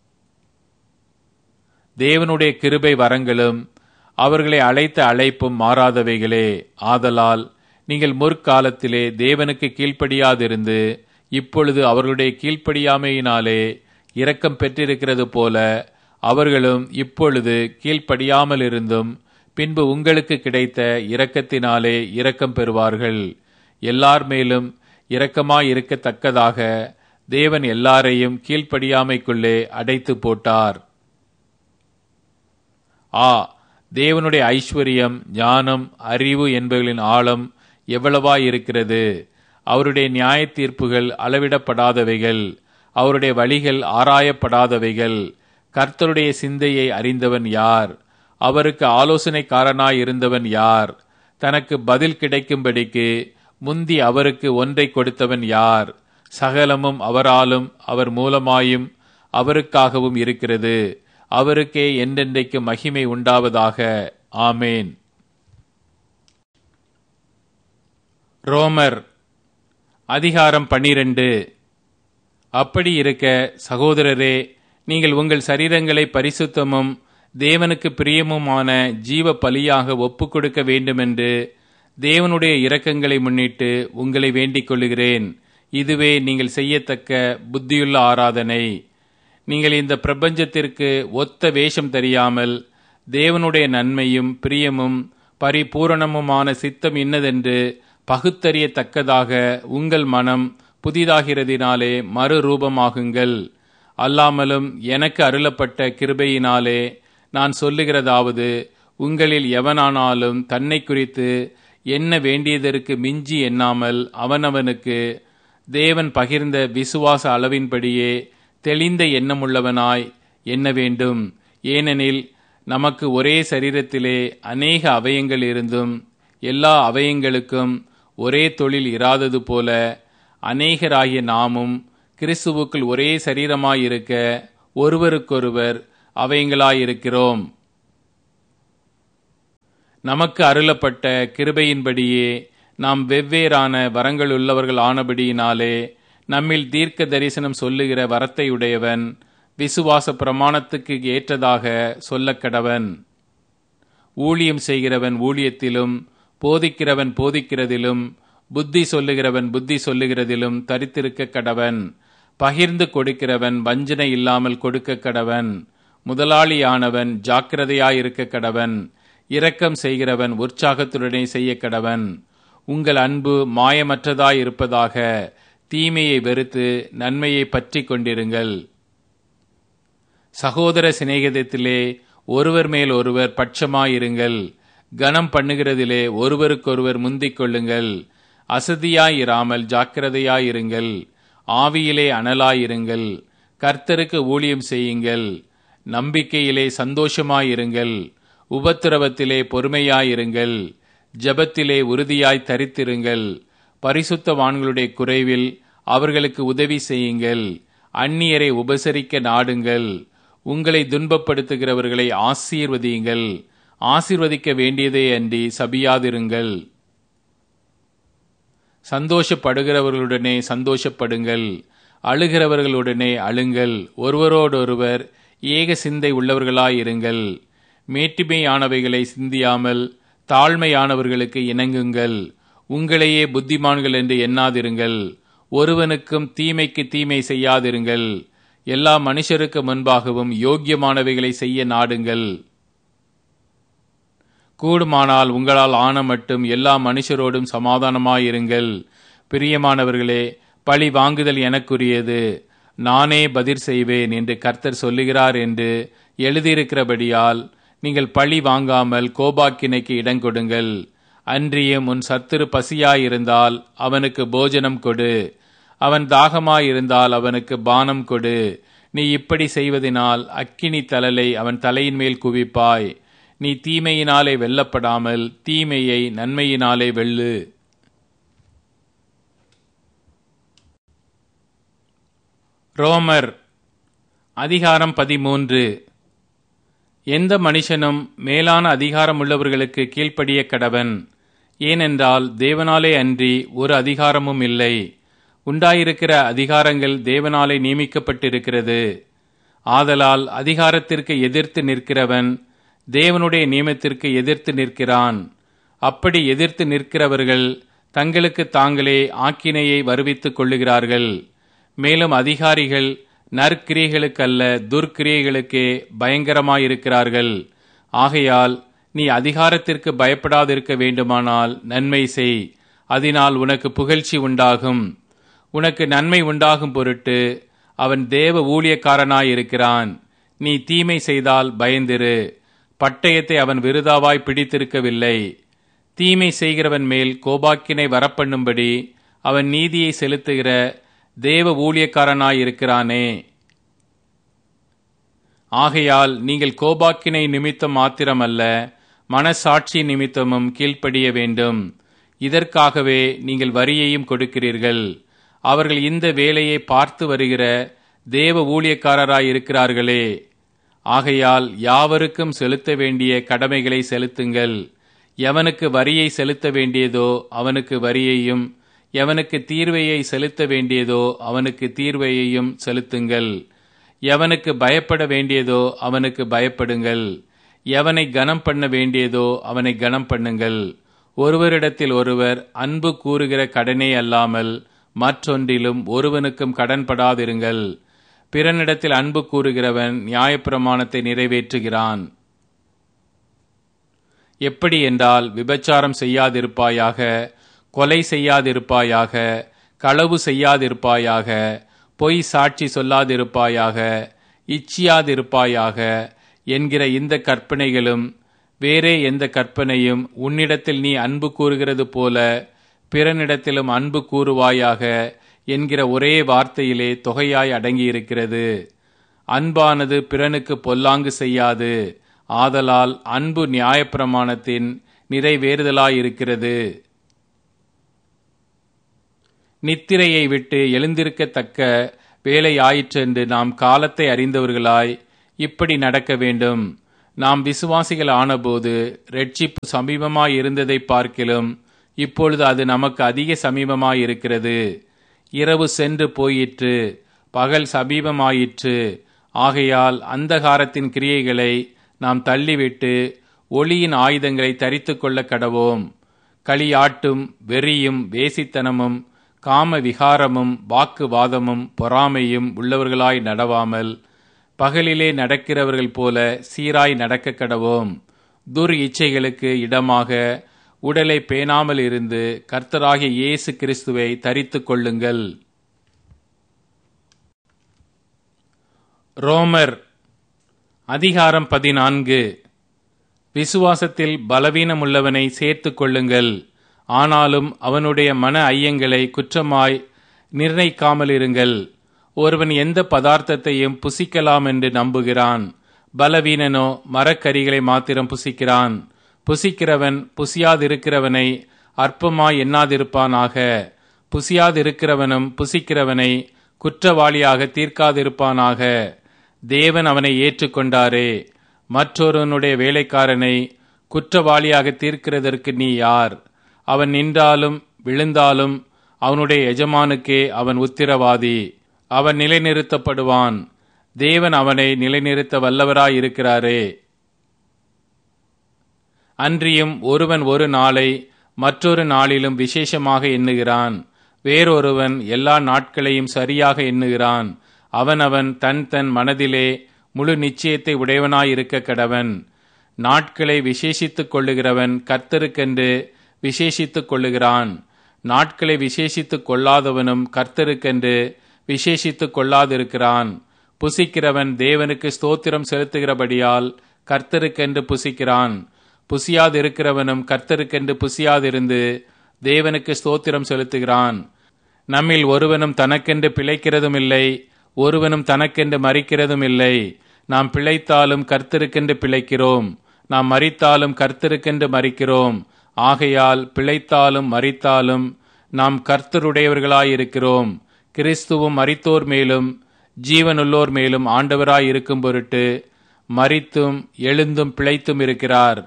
தேவனுடைய கிருபை வரங்களும் அவர்களை அழைத்த அழைப்பும் மாறாதவைகளே ஆதலால் நீங்கள் முற்காலத்திலே தேவனுக்கு கீழ்ப்படியாதிருந்து இப்பொழுது அவர்களுடைய கீழ்ப்படியாமையினாலே இரக்கம் பெற்றிருக்கிறது போல அவர்களும் இப்பொழுது கீழ்ப்படியாமல் இருந்தும் பின்பு உங்களுக்கு கிடைத்த இரக்கத்தினாலே இரக்கம் பெறுவார்கள் எல்லார் மேலும் இரக்கமாயிருக்கத்தக்கதாக தேவன் எல்லாரையும் கீழ்ப்படியாமைக்குள்ளே அடைத்து போட்டார் ஆ தேவனுடைய ஐஸ்வர்யம் ஞானம் அறிவு என்பவர்களின் ஆழம் எவ்வளவாயிருக்கிறது அவருடைய நியாய தீர்ப்புகள் அளவிடப்படாதவைகள் அவருடைய வழிகள் ஆராயப்படாதவைகள் கர்த்தருடைய சிந்தையை அறிந்தவன் யார் அவருக்கு ஆலோசனைக்காரனாயிருந்தவன் யார் தனக்கு பதில் கிடைக்கும்படிக்கு முந்தி அவருக்கு ஒன்றை கொடுத்தவன் யார் சகலமும் அவராலும் அவர் மூலமாயும் அவருக்காகவும் இருக்கிறது அவருக்கே என்றென்றைக்கு மகிமை உண்டாவதாக ஆமேன் ரோமர் அதிகாரம் பன்னிரண்டு அப்படி இருக்க சகோதரரே நீங்கள் உங்கள் சரீரங்களை பரிசுத்தமும் தேவனுக்கு பிரியமுமான ஜீவ பலியாக ஒப்புக் கொடுக்க வேண்டுமென்று தேவனுடைய இரக்கங்களை முன்னிட்டு உங்களை வேண்டிக் கொள்ளுகிறேன் இதுவே நீங்கள் செய்யத்தக்க புத்தியுள்ள ஆராதனை நீங்கள் இந்த பிரபஞ்சத்திற்கு ஒத்த வேஷம் தெரியாமல் தேவனுடைய நன்மையும் பிரியமும் பரிபூரணமுமான சித்தம் இன்னதென்று பகுத்தறியத்தக்கதாக உங்கள் மனம் புதிதாகிறதினாலே மறுரூபமாகுங்கள் அல்லாமலும் எனக்கு அருளப்பட்ட கிருபையினாலே நான் சொல்லுகிறதாவது உங்களில் எவனானாலும் தன்னை குறித்து என்ன வேண்டியதற்கு மிஞ்சி எண்ணாமல் அவனவனுக்கு தேவன் பகிர்ந்த விசுவாச அளவின்படியே தெளிந்த எண்ணமுள்ளவனாய் எண்ண வேண்டும் ஏனெனில் நமக்கு ஒரே சரீரத்திலே அநேக அவயங்கள் இருந்தும் எல்லா அவயங்களுக்கும் ஒரே தொழில் இராதது போல அநேகராகிய நாமும் கிறிஸ்துவுக்குள் ஒரே சரீரமாயிருக்க ஒருவருக்கொருவர் அவைங்களாயிருக்கிறோம் நமக்கு அருளப்பட்ட கிருபையின்படியே நாம் வெவ்வேறான வரங்கள் உள்ளவர்கள் ஆனபடியினாலே நம்மில் தீர்க்க தரிசனம் சொல்லுகிற வரத்தை உடையவன் விசுவாச பிரமாணத்துக்கு ஏற்றதாக சொல்லக் கடவன் ஊழியம் செய்கிறவன் ஊழியத்திலும் போதிக்கிறவன் போதிக்கிறதிலும் புத்தி சொல்லுகிறவன் புத்தி சொல்லுகிறதிலும் தரித்திருக்க கடவன் பகிர்ந்து கொடுக்கிறவன் வஞ்சனை இல்லாமல் கொடுக்க கடவன் முதலாளியானவன் ஜாக்கிரதையாயிருக்க கடவன் இரக்கம் செய்கிறவன் உற்சாகத்துடனே செய்ய கடவன் உங்கள் அன்பு மாயமற்றதாயிருப்பதாக தீமையை வெறுத்து நன்மையை பற்றி கொண்டிருங்கள் சகோதர சிநேகிதத்திலே ஒருவர் மேல் ஒருவர் பட்சமாயிருங்கள் கனம் பண்ணுகிறதிலே ஒருவருக்கொருவர் முந்திக் கொள்ளுங்கள் அசதியாயிராமல் ஜாக்கிரதையாயிருங்கள் ஆவியிலே அனலாயிருங்கள் கர்த்தருக்கு ஊழியம் செய்யுங்கள் நம்பிக்கையிலே சந்தோஷமாயிருங்கள் உபத்திரவத்திலே பொறுமையாயிருங்கள் ஜபத்திலே உறுதியாய் தரித்திருங்கள் பரிசுத்தவான்களுடைய குறைவில் அவர்களுக்கு உதவி செய்யுங்கள் அந்நியரை உபசரிக்க நாடுங்கள் உங்களை துன்பப்படுத்துகிறவர்களை ஆசீர்வதியுங்கள் ஆசீர்வதிக்க வேண்டியதே அன்றி சபியாதிருங்கள் சந்தோஷப்படுகிறவர்களுடனே சந்தோஷப்படுங்கள் அழுகிறவர்களுடனே அழுங்கள் ஒருவரோடொருவர் ஏக சிந்தை உள்ளவர்களாயிருங்கள் மேட்டிமையானவைகளை சிந்தியாமல் தாழ்மையானவர்களுக்கு இணங்குங்கள் உங்களையே புத்திமான்கள் என்று எண்ணாதிருங்கள் ஒருவனுக்கும் தீமைக்கு தீமை செய்யாதிருங்கள் எல்லா மனுஷருக்கு முன்பாகவும் யோக்கியமானவைகளை செய்ய நாடுங்கள் கூடுமானால் உங்களால் ஆன மட்டும் எல்லா மனுஷரோடும் சமாதானமாயிருங்கள் பிரியமானவர்களே பழி வாங்குதல் எனக்குரியது நானே பதிர் செய்வேன் என்று கர்த்தர் சொல்லுகிறார் என்று எழுதியிருக்கிறபடியால் நீங்கள் பழி வாங்காமல் கோபாக்கினைக்கு இடங்கொடுங்கள் அன்றியும் உன் சத்துரு பசியாயிருந்தால் அவனுக்கு போஜனம் கொடு அவன் தாகமாயிருந்தால் அவனுக்கு பானம் கொடு நீ இப்படி செய்வதனால் அக்கினி தலலை அவன் தலையின் மேல் குவிப்பாய் நீ தீமையினாலே வெல்லப்படாமல் தீமையை நன்மையினாலே வெல்லு ரோமர் அதிகாரம் பதிமூன்று எந்த மனுஷனும் மேலான அதிகாரமுள்ளவர்களுக்கு கீழ்ப்படிய கடவன் ஏனென்றால் தேவனாலே அன்றி ஒரு அதிகாரமும் இல்லை உண்டாயிருக்கிற அதிகாரங்கள் தேவனாலே நியமிக்கப்பட்டிருக்கிறது ஆதலால் அதிகாரத்திற்கு எதிர்த்து நிற்கிறவன் தேவனுடைய நியமத்திற்கு எதிர்த்து நிற்கிறான் அப்படி எதிர்த்து நிற்கிறவர்கள் தங்களுக்கு தாங்களே ஆக்கினையை வருவித்துக் கொள்ளுகிறார்கள் மேலும் அதிகாரிகள் நற்கிரியைகளுக்கல்ல துர்க்கிரியைகளுக்கே பயங்கரமாயிருக்கிறார்கள் ஆகையால் நீ அதிகாரத்திற்கு பயப்படாதிருக்க வேண்டுமானால் நன்மை செய் அதனால் உனக்கு புகழ்ச்சி உண்டாகும் உனக்கு நன்மை உண்டாகும் பொருட்டு அவன் தேவ ஊழியக்காரனாயிருக்கிறான் நீ தீமை செய்தால் பயந்திரு பட்டயத்தை அவன் விருதாவாய் பிடித்திருக்கவில்லை தீமை செய்கிறவன் மேல் கோபாக்கினை வரப்பண்ணும்படி அவன் நீதியை செலுத்துகிற தேவ ஊழியக்காரனாயிருக்கிறானே ஆகையால் நீங்கள் கோபாக்கினை நிமித்தம் மாத்திரமல்ல மனசாட்சி நிமித்தமும் கீழ்ப்படிய வேண்டும் இதற்காகவே நீங்கள் வரியையும் கொடுக்கிறீர்கள் அவர்கள் இந்த வேலையை பார்த்து வருகிற தேவ ஊழியக்காரராயிருக்கிறார்களே ஆகையால் யாவருக்கும் செலுத்த வேண்டிய கடமைகளை செலுத்துங்கள் எவனுக்கு வரியை செலுத்த வேண்டியதோ அவனுக்கு வரியையும் எவனுக்கு தீர்வையை செலுத்த வேண்டியதோ அவனுக்கு தீர்வையையும் செலுத்துங்கள் எவனுக்கு பயப்பட வேண்டியதோ அவனுக்கு பயப்படுங்கள் எவனை கனம் பண்ண வேண்டியதோ அவனை கனம் பண்ணுங்கள் ஒருவரிடத்தில் ஒருவர் அன்பு கூறுகிற கடனே அல்லாமல் மற்றொன்றிலும் ஒருவனுக்கும் கடன்படாதிருங்கள் பிறனிடத்தில் அன்பு கூறுகிறவன் நியாயப்பிரமாணத்தை நிறைவேற்றுகிறான் எப்படி என்றால் விபச்சாரம் செய்யாதிருப்பாயாக கொலை செய்யாதிருப்பாயாக களவு செய்யாதிருப்பாயாக பொய் சாட்சி சொல்லாதிருப்பாயாக இச்சியாதிருப்பாயாக என்கிற இந்த கற்பனைகளும் வேறே எந்த கற்பனையும் உன்னிடத்தில் நீ அன்பு கூறுகிறது போல பிறனிடத்திலும் அன்பு கூறுவாயாக என்கிற ஒரே வார்த்தையிலே தொகையாய் அடங்கியிருக்கிறது அன்பானது பிறனுக்கு பொல்லாங்கு செய்யாது ஆதலால் அன்பு நியாயப்பிரமாணத்தின் நிறைவேறுதலாயிருக்கிறது நித்திரையை விட்டு எழுந்திருக்கத்தக்க வேலை ஆயிற்றென்று நாம் காலத்தை அறிந்தவர்களாய் இப்படி நடக்க வேண்டும் நாம் விசுவாசிகள் ஆனபோது ரட்சிப்பு சமீபமாய் இருந்ததை பார்க்கிலும் இப்பொழுது அது நமக்கு அதிக சமீபமாய் இருக்கிறது இரவு சென்று போயிற்று பகல் சமீபமாயிற்று ஆகையால் அந்தகாரத்தின் கிரியைகளை நாம் தள்ளிவிட்டு ஒளியின் ஆயுதங்களை தரித்து கொள்ள கடவோம் களியாட்டும் வெறியும் வேசித்தனமும் காம விகாரமும் வாக்குவாதமும் பொறாமையும் உள்ளவர்களாய் நடவாமல் பகலிலே நடக்கிறவர்கள் போல சீராய் நடக்க கடவோம் துர் இச்சைகளுக்கு இடமாக உடலை பேணாமல் இருந்து கர்த்தராகிய இயேசு கிறிஸ்துவை தரித்து கொள்ளுங்கள் ரோமர் அதிகாரம் பதினான்கு விசுவாசத்தில் பலவீனமுள்ளவனை சேர்த்து கொள்ளுங்கள் ஆனாலும் அவனுடைய மன ஐயங்களை குற்றமாய் நிர்ணயிக்காமல் இருங்கள் ஒருவன் எந்த பதார்த்தத்தையும் புசிக்கலாம் என்று நம்புகிறான் பலவீனனோ மரக்கரிகளை மாத்திரம் புசிக்கிறான் புசிக்கிறவன் புசியாதிருக்கிறவனை அற்பமாய் எண்ணாதிருப்பானாக புசியாதிருக்கிறவனும் புசிக்கிறவனை குற்றவாளியாக தீர்க்காதிருப்பானாக தேவன் அவனை ஏற்றுக்கொண்டாரே மற்றொருவனுடைய வேலைக்காரனை குற்றவாளியாக தீர்க்கிறதற்கு நீ யார் அவன் நின்றாலும் விழுந்தாலும் அவனுடைய எஜமானுக்கே அவன் உத்திரவாதி அவன் நிலைநிறுத்தப்படுவான் தேவன் அவனை நிலைநிறுத்த வல்லவராய் இருக்கிறாரே அன்றியும் ஒருவன் ஒரு நாளை மற்றொரு நாளிலும் விசேஷமாக எண்ணுகிறான் வேறொருவன் எல்லா நாட்களையும் சரியாக எண்ணுகிறான் அவனவன் தன் தன் மனதிலே முழு நிச்சயத்தை உடையவனாயிருக்க கடவன் நாட்களை விசேஷித்துக் கொள்ளுகிறவன் கர்த்தருக்கென்று விசேஷித்துக் கொள்ளுகிறான் நாட்களை விசேஷித்துக் கொள்ளாதவனும் கர்த்தருக்கென்று விசேஷித்துக் கொள்ளாதிருக்கிறான் புசிக்கிறவன் தேவனுக்கு ஸ்தோத்திரம் செலுத்துகிறபடியால் கர்த்தருக்கென்று புசிக்கிறான் புசியாதிருக்கிறவனும் கர்த்தருக்கென்று புசியாதிருந்து தேவனுக்கு ஸ்தோத்திரம் செலுத்துகிறான் நம்மில் ஒருவனும் தனக்கென்று பிழைக்கிறதும் இல்லை ஒருவனும் தனக்கென்று மறிக்கிறதும் இல்லை நாம் பிழைத்தாலும் கர்த்தருக்கென்று பிழைக்கிறோம் நாம் மறித்தாலும் கர்த்தருக்கென்று மறிக்கிறோம் ஆகையால் பிழைத்தாலும் மறித்தாலும் நாம் கர்த்தருடையவர்களாயிருக்கிறோம் கிறிஸ்துவும் மறித்தோர் மேலும் ஜீவனுள்ளோர் மேலும் ஆண்டவராய் இருக்கும் பொருட்டு மறித்தும் எழுந்தும் பிழைத்தும் இருக்கிறார்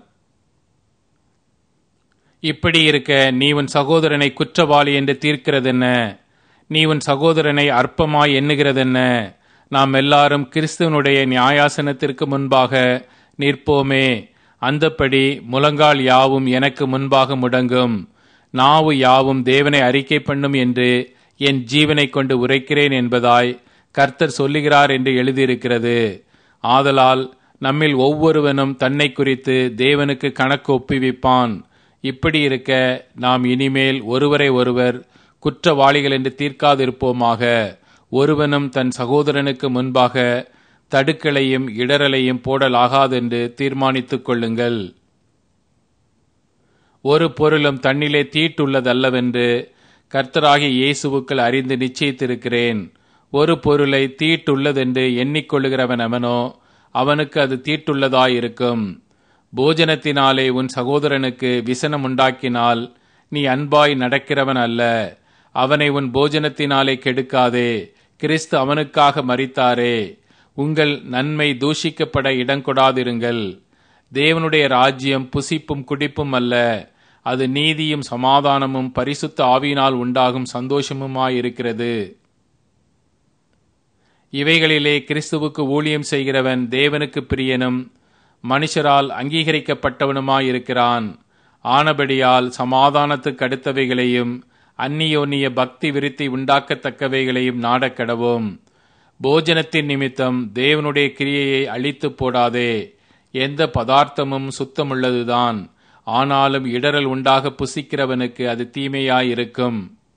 இப்படி இருக்க நீ உன் சகோதரனை குற்றவாளி என்று தீர்க்கிறதென்ன நீ உன் சகோதரனை அற்பமாய் எண்ணுகிறதென்ன நாம் எல்லாரும் கிறிஸ்துவனுடைய நியாயாசனத்திற்கு முன்பாக நிற்போமே அந்தப்படி முழங்கால் யாவும் எனக்கு முன்பாக முடங்கும் நாவு யாவும் தேவனை அறிக்கை பண்ணும் என்று என் ஜீவனை கொண்டு உரைக்கிறேன் என்பதாய் கர்த்தர் சொல்லுகிறார் என்று எழுதியிருக்கிறது ஆதலால் நம்மில் ஒவ்வொருவனும் தன்னை குறித்து தேவனுக்கு கணக்கு ஒப்புவிப்பான் இப்படி இருக்க நாம் இனிமேல் ஒருவரை ஒருவர் குற்றவாளிகள் என்று தீர்க்காதிருப்போமாக ஒருவனும் தன் சகோதரனுக்கு முன்பாக தடுக்கலையும் இடரலையும் போடலாகாதென்று தீர்மானித்துக் கொள்ளுங்கள் ஒரு பொருளும் தன்னிலே தீட்டுள்ளதல்லவென்று கர்த்தராகிய இயேசுவுக்கள் அறிந்து நிச்சயித்திருக்கிறேன் ஒரு பொருளை தீட்டுள்ளதென்று எண்ணிக்கொள்ளுகிறவன் அவனோ அவனுக்கு அது தீட்டுள்ளதாயிருக்கும் போஜனத்தினாலே உன் சகோதரனுக்கு விசனம் உண்டாக்கினால் நீ அன்பாய் நடக்கிறவன் அல்ல அவனை உன் போஜனத்தினாலே கெடுக்காதே கிறிஸ்து அவனுக்காக மறித்தாரே உங்கள் நன்மை தூஷிக்கப்பட இடங்கொடாதிருங்கள் தேவனுடைய ராஜ்யம் புசிப்பும் குடிப்பும் அல்ல அது நீதியும் சமாதானமும் பரிசுத்த ஆவியினால் உண்டாகும் சந்தோஷமுமாயிருக்கிறது இவைகளிலே கிறிஸ்துவுக்கு ஊழியம் செய்கிறவன் தேவனுக்கு பிரியனும் மனுஷரால் அங்கீகரிக்கப்பட்டவனுமாயிருக்கிறான் ஆனபடியால் சமாதானத்துக்கு அடுத்தவைகளையும் அந்நியோன்னிய பக்தி விருத்தி உண்டாக்கத்தக்கவைகளையும் நாடக்கடவோம் போஜனத்தின் நிமித்தம் தேவனுடைய கிரியையை அழித்து போடாதே எந்த பதார்த்தமும் சுத்தமுள்ளதுதான் ஆனாலும் இடரல் உண்டாக புசிக்கிறவனுக்கு அது தீமையாயிருக்கும்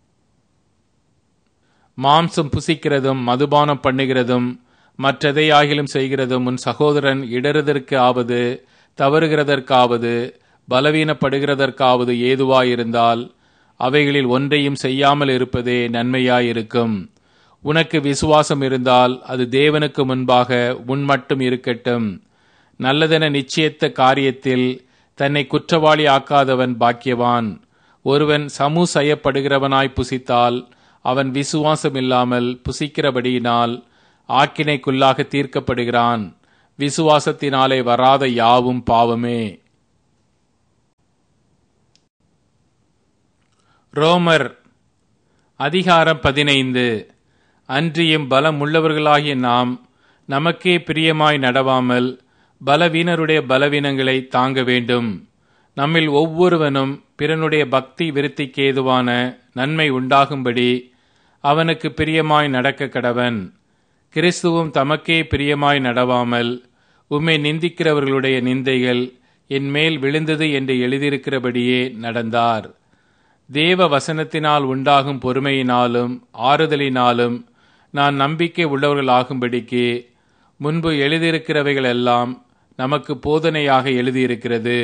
மாம்சம் புசிக்கிறதும் மதுபானம் பண்ணுகிறதும் மற்றெதையாகிலும் செய்கிறதும் உன் சகோதரன் இடறுதற்கு ஆவது தவறுகிறதற்காவது பலவீனப்படுகிறதற்காவது ஏதுவாயிருந்தால் அவைகளில் ஒன்றையும் செய்யாமல் இருப்பதே நன்மையாயிருக்கும் உனக்கு விசுவாசம் இருந்தால் அது தேவனுக்கு முன்பாக உன் மட்டும் இருக்கட்டும் நல்லதென நிச்சயத்த காரியத்தில் தன்னை குற்றவாளி ஆக்காதவன் பாக்கியவான் ஒருவன் சமூ செய்யப்படுகிறவனாய் புசித்தால் அவன் விசுவாசம் இல்லாமல் புசிக்கிறபடியினால் ஆக்கினைக்குள்ளாக தீர்க்கப்படுகிறான் விசுவாசத்தினாலே வராத யாவும் பாவமே ரோமர் அதிகாரம் பதினைந்து அன்றியும் பலம் உள்ளவர்களாகிய நாம் நமக்கே பிரியமாய் நடவாமல் பலவீனருடைய பலவீனங்களை தாங்க வேண்டும் நம்மில் ஒவ்வொருவனும் பிறனுடைய பக்தி விருத்திக்கு ஏதுவான நன்மை உண்டாகும்படி அவனுக்கு பிரியமாய் நடக்க கடவன் கிறிஸ்துவும் தமக்கே பிரியமாய் நடவாமல் உம்மை நிந்திக்கிறவர்களுடைய நிந்தைகள் என் மேல் விழுந்தது என்று எழுதியிருக்கிறபடியே நடந்தார் தேவ வசனத்தினால் உண்டாகும் பொறுமையினாலும் ஆறுதலினாலும் நான் நம்பிக்கை உள்ளவர்களாகும்படிக்கு முன்பு எழுதியிருக்கிறவைகள் எல்லாம் நமக்கு போதனையாக எழுதியிருக்கிறது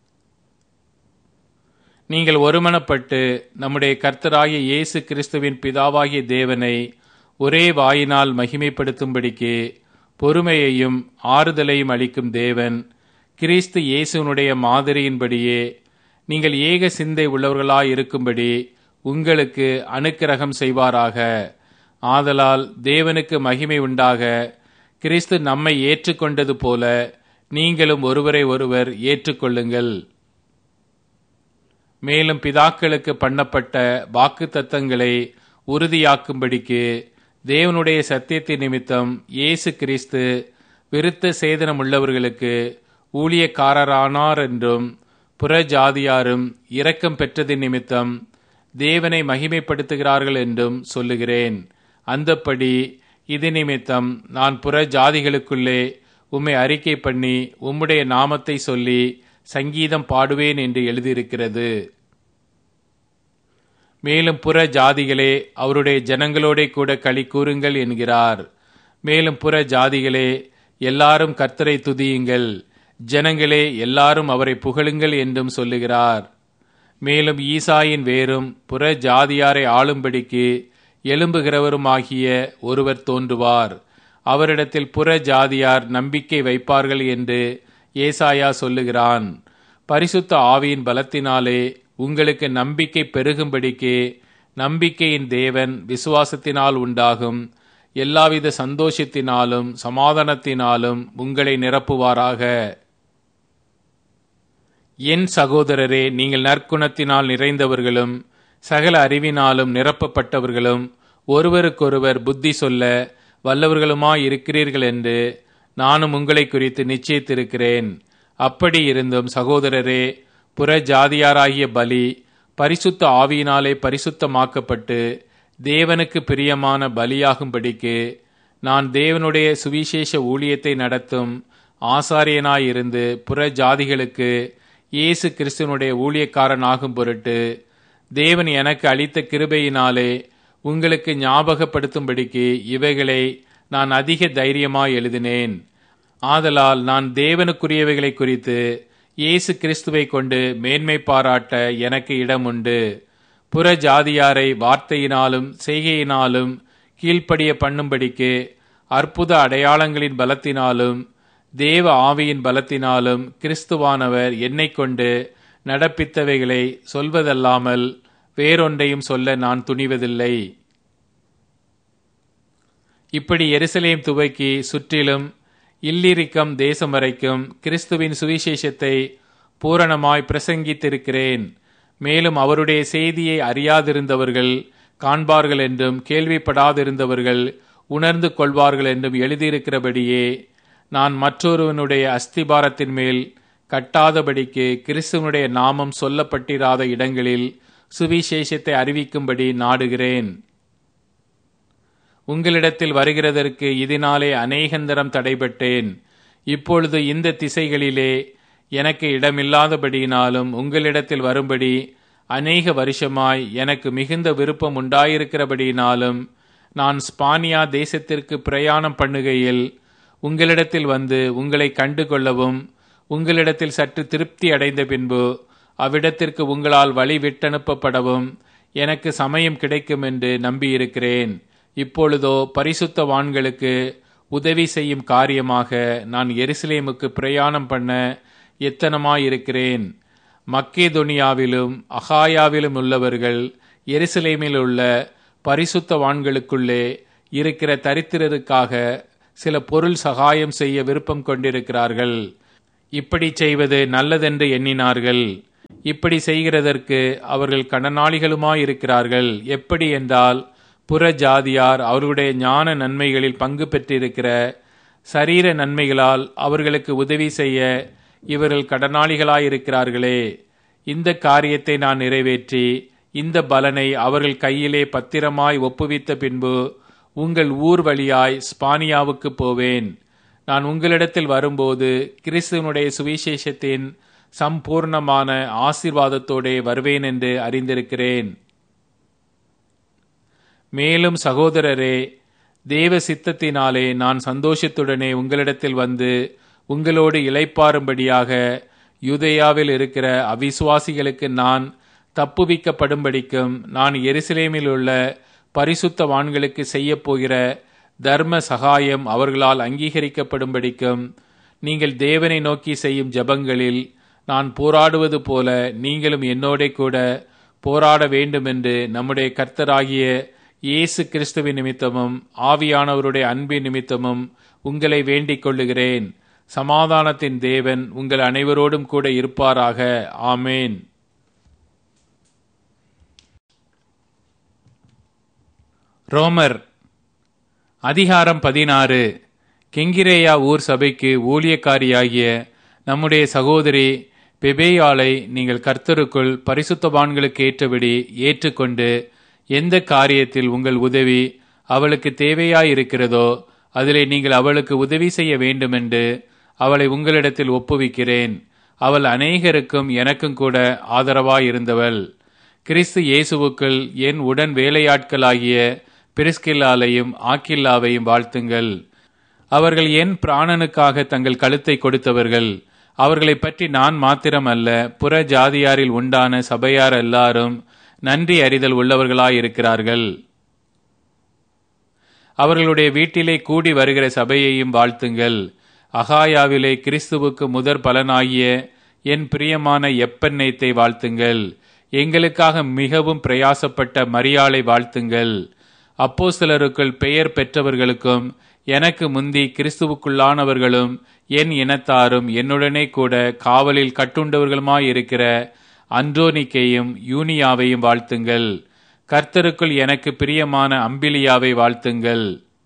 நீங்கள் ஒருமனப்பட்டு நம்முடைய கர்த்தராகிய இயேசு கிறிஸ்துவின் பிதாவாகிய தேவனை ஒரே வாயினால் மகிமைப்படுத்தும்படிக்கு பொறுமையையும் ஆறுதலையும் அளிக்கும் தேவன் கிறிஸ்து இயேசுனுடைய மாதிரியின்படியே நீங்கள் ஏக சிந்தை உள்ளவர்களாய் இருக்கும்படி உங்களுக்கு அனுக்கிரகம் செய்வாராக ஆதலால் தேவனுக்கு மகிமை உண்டாக கிறிஸ்து நம்மை ஏற்றுக்கொண்டது போல நீங்களும் ஒருவரை ஒருவர் ஏற்றுக்கொள்ளுங்கள் மேலும் பிதாக்களுக்கு பண்ணப்பட்ட வாக்கு தத்தங்களை உறுதியாக்கும்படிக்கு தேவனுடைய சத்தியத்தின் நிமித்தம் இயேசு கிறிஸ்து விருத்த சேதனம் உள்ளவர்களுக்கு ஊழியக்காரரானார் என்றும் புற ஜாதியாரும் இரக்கம் பெற்றதின் நிமித்தம் தேவனை மகிமைப்படுத்துகிறார்கள் என்றும் சொல்லுகிறேன் அந்தப்படி இது நிமித்தம் நான் புற ஜாதிகளுக்குள்ளே உம்மை அறிக்கை பண்ணி உம்முடைய நாமத்தை சொல்லி சங்கீதம் பாடுவேன் என்று எழுதியிருக்கிறது மேலும் புற ஜாதிகளே அவருடைய ஜனங்களோட கூட களி கூறுங்கள் என்கிறார் மேலும் புற ஜாதிகளே எல்லாரும் கர்த்தரை துதியுங்கள் ஜனங்களே எல்லாரும் அவரை புகழுங்கள் என்றும் சொல்லுகிறார் மேலும் ஈசாயின் வேரும் புற ஜாதியாரை ஆளும்படிக்கு எழும்புகிறவருமாகிய ஒருவர் தோன்றுவார் அவரிடத்தில் புற ஜாதியார் நம்பிக்கை வைப்பார்கள் என்று ஏசாயா சொல்லுகிறான் பரிசுத்த ஆவியின் பலத்தினாலே உங்களுக்கு நம்பிக்கை பெருகும்படிக்கு நம்பிக்கையின் தேவன் விசுவாசத்தினால் உண்டாகும் எல்லாவித சந்தோஷத்தினாலும் சமாதானத்தினாலும் உங்களை நிரப்புவாராக என் சகோதரரே நீங்கள் நற்குணத்தினால் நிறைந்தவர்களும் சகல அறிவினாலும் நிரப்பப்பட்டவர்களும் ஒருவருக்கொருவர் புத்தி சொல்ல வல்லவர்களுமாய் இருக்கிறீர்கள் என்று நானும் உங்களை குறித்து நிச்சயித்திருக்கிறேன் அப்படி இருந்தும் சகோதரரே புற ஜாதியாராகிய பலி பரிசுத்த ஆவியினாலே பரிசுத்தமாக்கப்பட்டு தேவனுக்கு பிரியமான பலியாகும்படிக்கு நான் தேவனுடைய சுவிசேஷ ஊழியத்தை நடத்தும் ஆசாரியனாயிருந்து புற ஜாதிகளுக்கு இயேசு கிறிஸ்துவனுடைய ஊழியக்காரன் ஆகும் பொருட்டு தேவன் எனக்கு அளித்த கிருபையினாலே உங்களுக்கு ஞாபகப்படுத்தும்படிக்கு இவைகளை நான் அதிக தைரியமாய் எழுதினேன் ஆதலால் நான் தேவனுக்குரியவைகளை குறித்து இயேசு கிறிஸ்துவை கொண்டு மேன்மை பாராட்ட எனக்கு இடம் உண்டு புற ஜாதியாரை வார்த்தையினாலும் செய்கையினாலும் கீழ்ப்படிய பண்ணும்படிக்கு அற்புத அடையாளங்களின் பலத்தினாலும் தேவ ஆவியின் பலத்தினாலும் கிறிஸ்துவானவர் என்னை கொண்டு நடப்பித்தவைகளை சொல்வதல்லாமல் வேறொன்றையும் சொல்ல நான் துணிவதில்லை இப்படி எருசலேம் துவக்கி சுற்றிலும் இல்லிரிக்கம் தேசம் வரைக்கும் கிறிஸ்துவின் சுவிசேஷத்தை பூரணமாய் பிரசங்கித்திருக்கிறேன் மேலும் அவருடைய செய்தியை அறியாதிருந்தவர்கள் காண்பார்கள் என்றும் கேள்விப்படாதிருந்தவர்கள் உணர்ந்து கொள்வார்கள் என்றும் எழுதியிருக்கிறபடியே நான் மற்றொருவனுடைய அஸ்திபாரத்தின் மேல் கட்டாதபடிக்கு கிறிஸ்துவனுடைய நாமம் சொல்லப்பட்டிராத இடங்களில் சுவிசேஷத்தை அறிவிக்கும்படி நாடுகிறேன் உங்களிடத்தில் வருகிறதற்கு இதனாலே அநேகந்தரம் தடைபட்டேன் இப்பொழுது இந்த திசைகளிலே எனக்கு இடமில்லாதபடியினாலும் உங்களிடத்தில் வரும்படி அநேக வருஷமாய் எனக்கு மிகுந்த விருப்பம் உண்டாயிருக்கிறபடியினாலும் நான் ஸ்பானியா தேசத்திற்கு பிரயாணம் பண்ணுகையில் உங்களிடத்தில் வந்து உங்களை கண்டு கொள்ளவும் உங்களிடத்தில் சற்று திருப்தி அடைந்த பின்பு அவ்விடத்திற்கு உங்களால் வழி விட்டனுப்பப்படவும் எனக்கு சமயம் கிடைக்கும் என்று நம்பியிருக்கிறேன் இப்பொழுதோ பரிசுத்தவான்களுக்கு உதவி செய்யும் காரியமாக நான் எருசலேமுக்கு பிரயாணம் பண்ண எத்தனமாயிருக்கிறேன் மக்கேதொனியாவிலும் அகாயாவிலும் உள்ளவர்கள் எருசலேமில் உள்ள பரிசுத்தவான்களுக்குள்ளே இருக்கிற தரித்திரருக்காக சில பொருள் சகாயம் செய்ய விருப்பம் கொண்டிருக்கிறார்கள் இப்படி செய்வது நல்லதென்று எண்ணினார்கள் இப்படி செய்கிறதற்கு அவர்கள் கடனாளிகளுமாயிருக்கிறார்கள் எப்படி என்றால் புற ஜாதியார் அவர்களுடைய ஞான நன்மைகளில் பங்கு பெற்றிருக்கிற சரீர நன்மைகளால் அவர்களுக்கு உதவி செய்ய இவர்கள் கடனாளிகளாயிருக்கிறார்களே இந்த காரியத்தை நான் நிறைவேற்றி இந்த பலனை அவர்கள் கையிலே பத்திரமாய் ஒப்புவித்த பின்பு உங்கள் ஊர் வழியாய் ஸ்பானியாவுக்கு போவேன் நான் உங்களிடத்தில் வரும்போது கிறிஸ்துவனுடைய சுவிசேஷத்தின் சம்பூர்ணமான ஆசீர்வாதத்தோடே வருவேன் என்று அறிந்திருக்கிறேன் மேலும் சகோதரரே தேவ சித்தத்தினாலே நான் சந்தோஷத்துடனே உங்களிடத்தில் வந்து உங்களோடு இளைப்பாறும்படியாக யூதேயாவில் இருக்கிற அவிசுவாசிகளுக்கு நான் தப்புவிக்கப்படும்படிக்கும் நான் எருசலேமில் உள்ள பரிசுத்தவான்களுக்கு செய்யப்போகிற தர்ம சகாயம் அவர்களால் அங்கீகரிக்கப்படும்படிக்கும் நீங்கள் தேவனை நோக்கி செய்யும் ஜபங்களில் நான் போராடுவது போல நீங்களும் என்னோட கூட போராட வேண்டுமென்று நம்முடைய கர்த்தராகிய இயேசு கிறிஸ்துவின் நிமித்தமும் ஆவியானவருடைய அன்பின் நிமித்தமும் உங்களை வேண்டிக் கொள்ளுகிறேன் சமாதானத்தின் தேவன் உங்கள் அனைவரோடும் கூட இருப்பாராக ஆமேன் ரோமர் அதிகாரம் பதினாறு கெங்கிரேயா ஊர் சபைக்கு ஊழியக்காரியாகிய நம்முடைய சகோதரி பெபேயாளை நீங்கள் கர்த்தருக்குள் பரிசுத்தவான்களுக்கு ஏற்றபடி ஏற்றுக்கொண்டு எந்த காரியத்தில் உங்கள் உதவி அவளுக்கு தேவையாயிருக்கிறதோ அதிலே நீங்கள் அவளுக்கு உதவி செய்ய வேண்டுமென்று அவளை உங்களிடத்தில் ஒப்புவிக்கிறேன் அவள் அநேகருக்கும் எனக்கும் கூட ஆதரவாயிருந்தவள் கிறிஸ்து இயேசுவுக்குள் என் உடன் வேலையாட்களாகிய பிரிஸ்கில்லாலையும் ஆக்கில்லாவையும் வாழ்த்துங்கள் அவர்கள் என் பிராணனுக்காக தங்கள் கழுத்தை கொடுத்தவர்கள் அவர்களை பற்றி நான் மாத்திரமல்ல புற ஜாதியாரில் உண்டான சபையார் எல்லாரும் நன்றி அறிதல் உள்ளவர்களாயிருக்கிறார்கள் அவர்களுடைய வீட்டிலே கூடி வருகிற சபையையும் வாழ்த்துங்கள் அகாயாவிலே கிறிஸ்துவுக்கு முதற் பலனாகிய என் பிரியமான எப்பெண்ணெய்த்தை வாழ்த்துங்கள் எங்களுக்காக மிகவும் பிரயாசப்பட்ட மரியாளை வாழ்த்துங்கள் அப்போ சிலருக்குள் பெயர் பெற்றவர்களுக்கும் எனக்கு முந்தி கிறிஸ்துவுக்குள்ளானவர்களும் என் இனத்தாரும் என்னுடனே கூட காவலில் கட்டுண்டவர்களுமாயிருக்கிற அன்றோனிக்கையும் யூனியாவையும் வாழ்த்துங்கள் கர்த்தருக்குள் எனக்கு பிரியமான அம்பிலியாவை வாழ்த்துங்கள்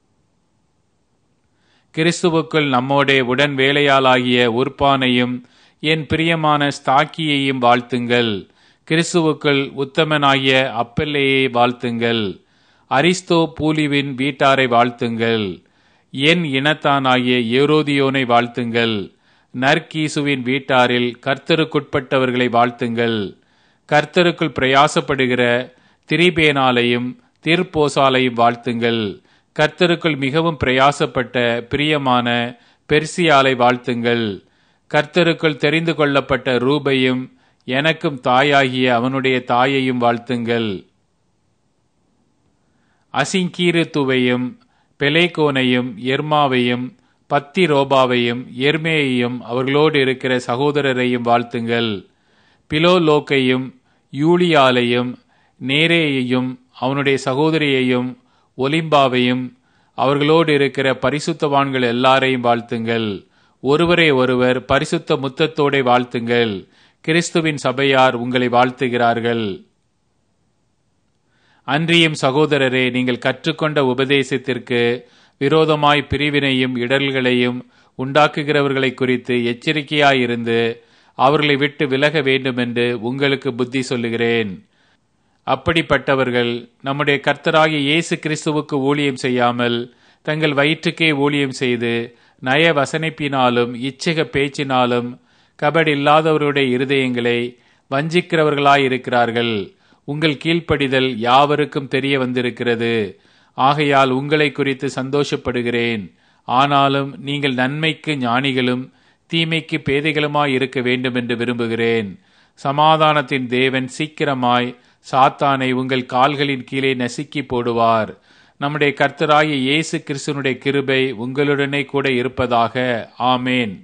கிறிஸ்துவுக்குள் நம்மோடே உடன் வேலையாளாகிய உர்பானையும் என் பிரியமான ஸ்தாக்கியையும் வாழ்த்துங்கள் கிறிஸ்துவுக்குள் உத்தமனாகிய அப்பல்லையை வாழ்த்துங்கள் அரிஸ்தோ பூலிவின் வீட்டாரை வாழ்த்துங்கள் என் இனத்தானாகிய ஏரோதியோனை வாழ்த்துங்கள் நற்கீசுவின் வீட்டாரில் கர்த்தருக்குட்பட்டவர்களை வாழ்த்துங்கள் கர்த்தருக்குள் பிரயாசப்படுகிற திரிபேனாலையும் திர்போசாலையும் வாழ்த்துங்கள் கர்த்தருக்குள் மிகவும் பிரயாசப்பட்ட பிரியமான பெர்சியாலை வாழ்த்துங்கள் கர்த்தருக்குள் தெரிந்து கொள்ளப்பட்ட ரூபையும் எனக்கும் தாயாகிய அவனுடைய தாயையும் வாழ்த்துங்கள் அசிங்கீருத்துவையும் பெலேகோனையும் எர்மாவையும் பத்தி ரோபாவையும் எர்மேயையும் அவர்களோடு இருக்கிற சகோதரரையும் வாழ்த்துங்கள் பிலோலோக்கையும் யூலியாலையும் நேரேயையும் அவனுடைய சகோதரியையும் ஒலிம்பாவையும் அவர்களோடு இருக்கிற பரிசுத்தவான்கள் எல்லாரையும் வாழ்த்துங்கள் ஒருவரை ஒருவர் பரிசுத்த முத்தத்தோടെ வாழ்த்துங்கள் கிறிஸ்துவின் சபையார் உங்களை வாழ்த்துகிறார்கள் அன்றியும் சகோதரரே நீங்கள் கற்றுக்கொண்ட உபதேசத்திற்கு விரோதமாய் பிரிவினையும் இடர்களையும் உண்டாக்குகிறவர்களை குறித்து எச்சரிக்கையாயிருந்து அவர்களை விட்டு விலக வேண்டுமென்று உங்களுக்கு புத்தி சொல்லுகிறேன் அப்படிப்பட்டவர்கள் நம்முடைய கர்த்தராகிய இயேசு கிறிஸ்துவுக்கு ஊழியம் செய்யாமல் தங்கள் வயிற்றுக்கே ஊழியம் செய்து நய வசனிப்பினாலும் இச்சக பேச்சினாலும் கபடி இல்லாதவருடைய இருதயங்களை வஞ்சிக்கிறவர்களாயிருக்கிறார்கள் உங்கள் கீழ்ப்படிதல் யாவருக்கும் தெரிய வந்திருக்கிறது ஆகையால் உங்களை குறித்து சந்தோஷப்படுகிறேன் ஆனாலும் நீங்கள் நன்மைக்கு ஞானிகளும் தீமைக்கு பேதைகளுமாய் இருக்க வேண்டும் என்று விரும்புகிறேன் சமாதானத்தின் தேவன் சீக்கிரமாய் சாத்தானை உங்கள் கால்களின் கீழே நசுக்கி போடுவார் நம்முடைய கர்த்தராகிய இயேசு கிறிஸ்துனுடைய கிருபை உங்களுடனே கூட இருப்பதாக ஆமேன்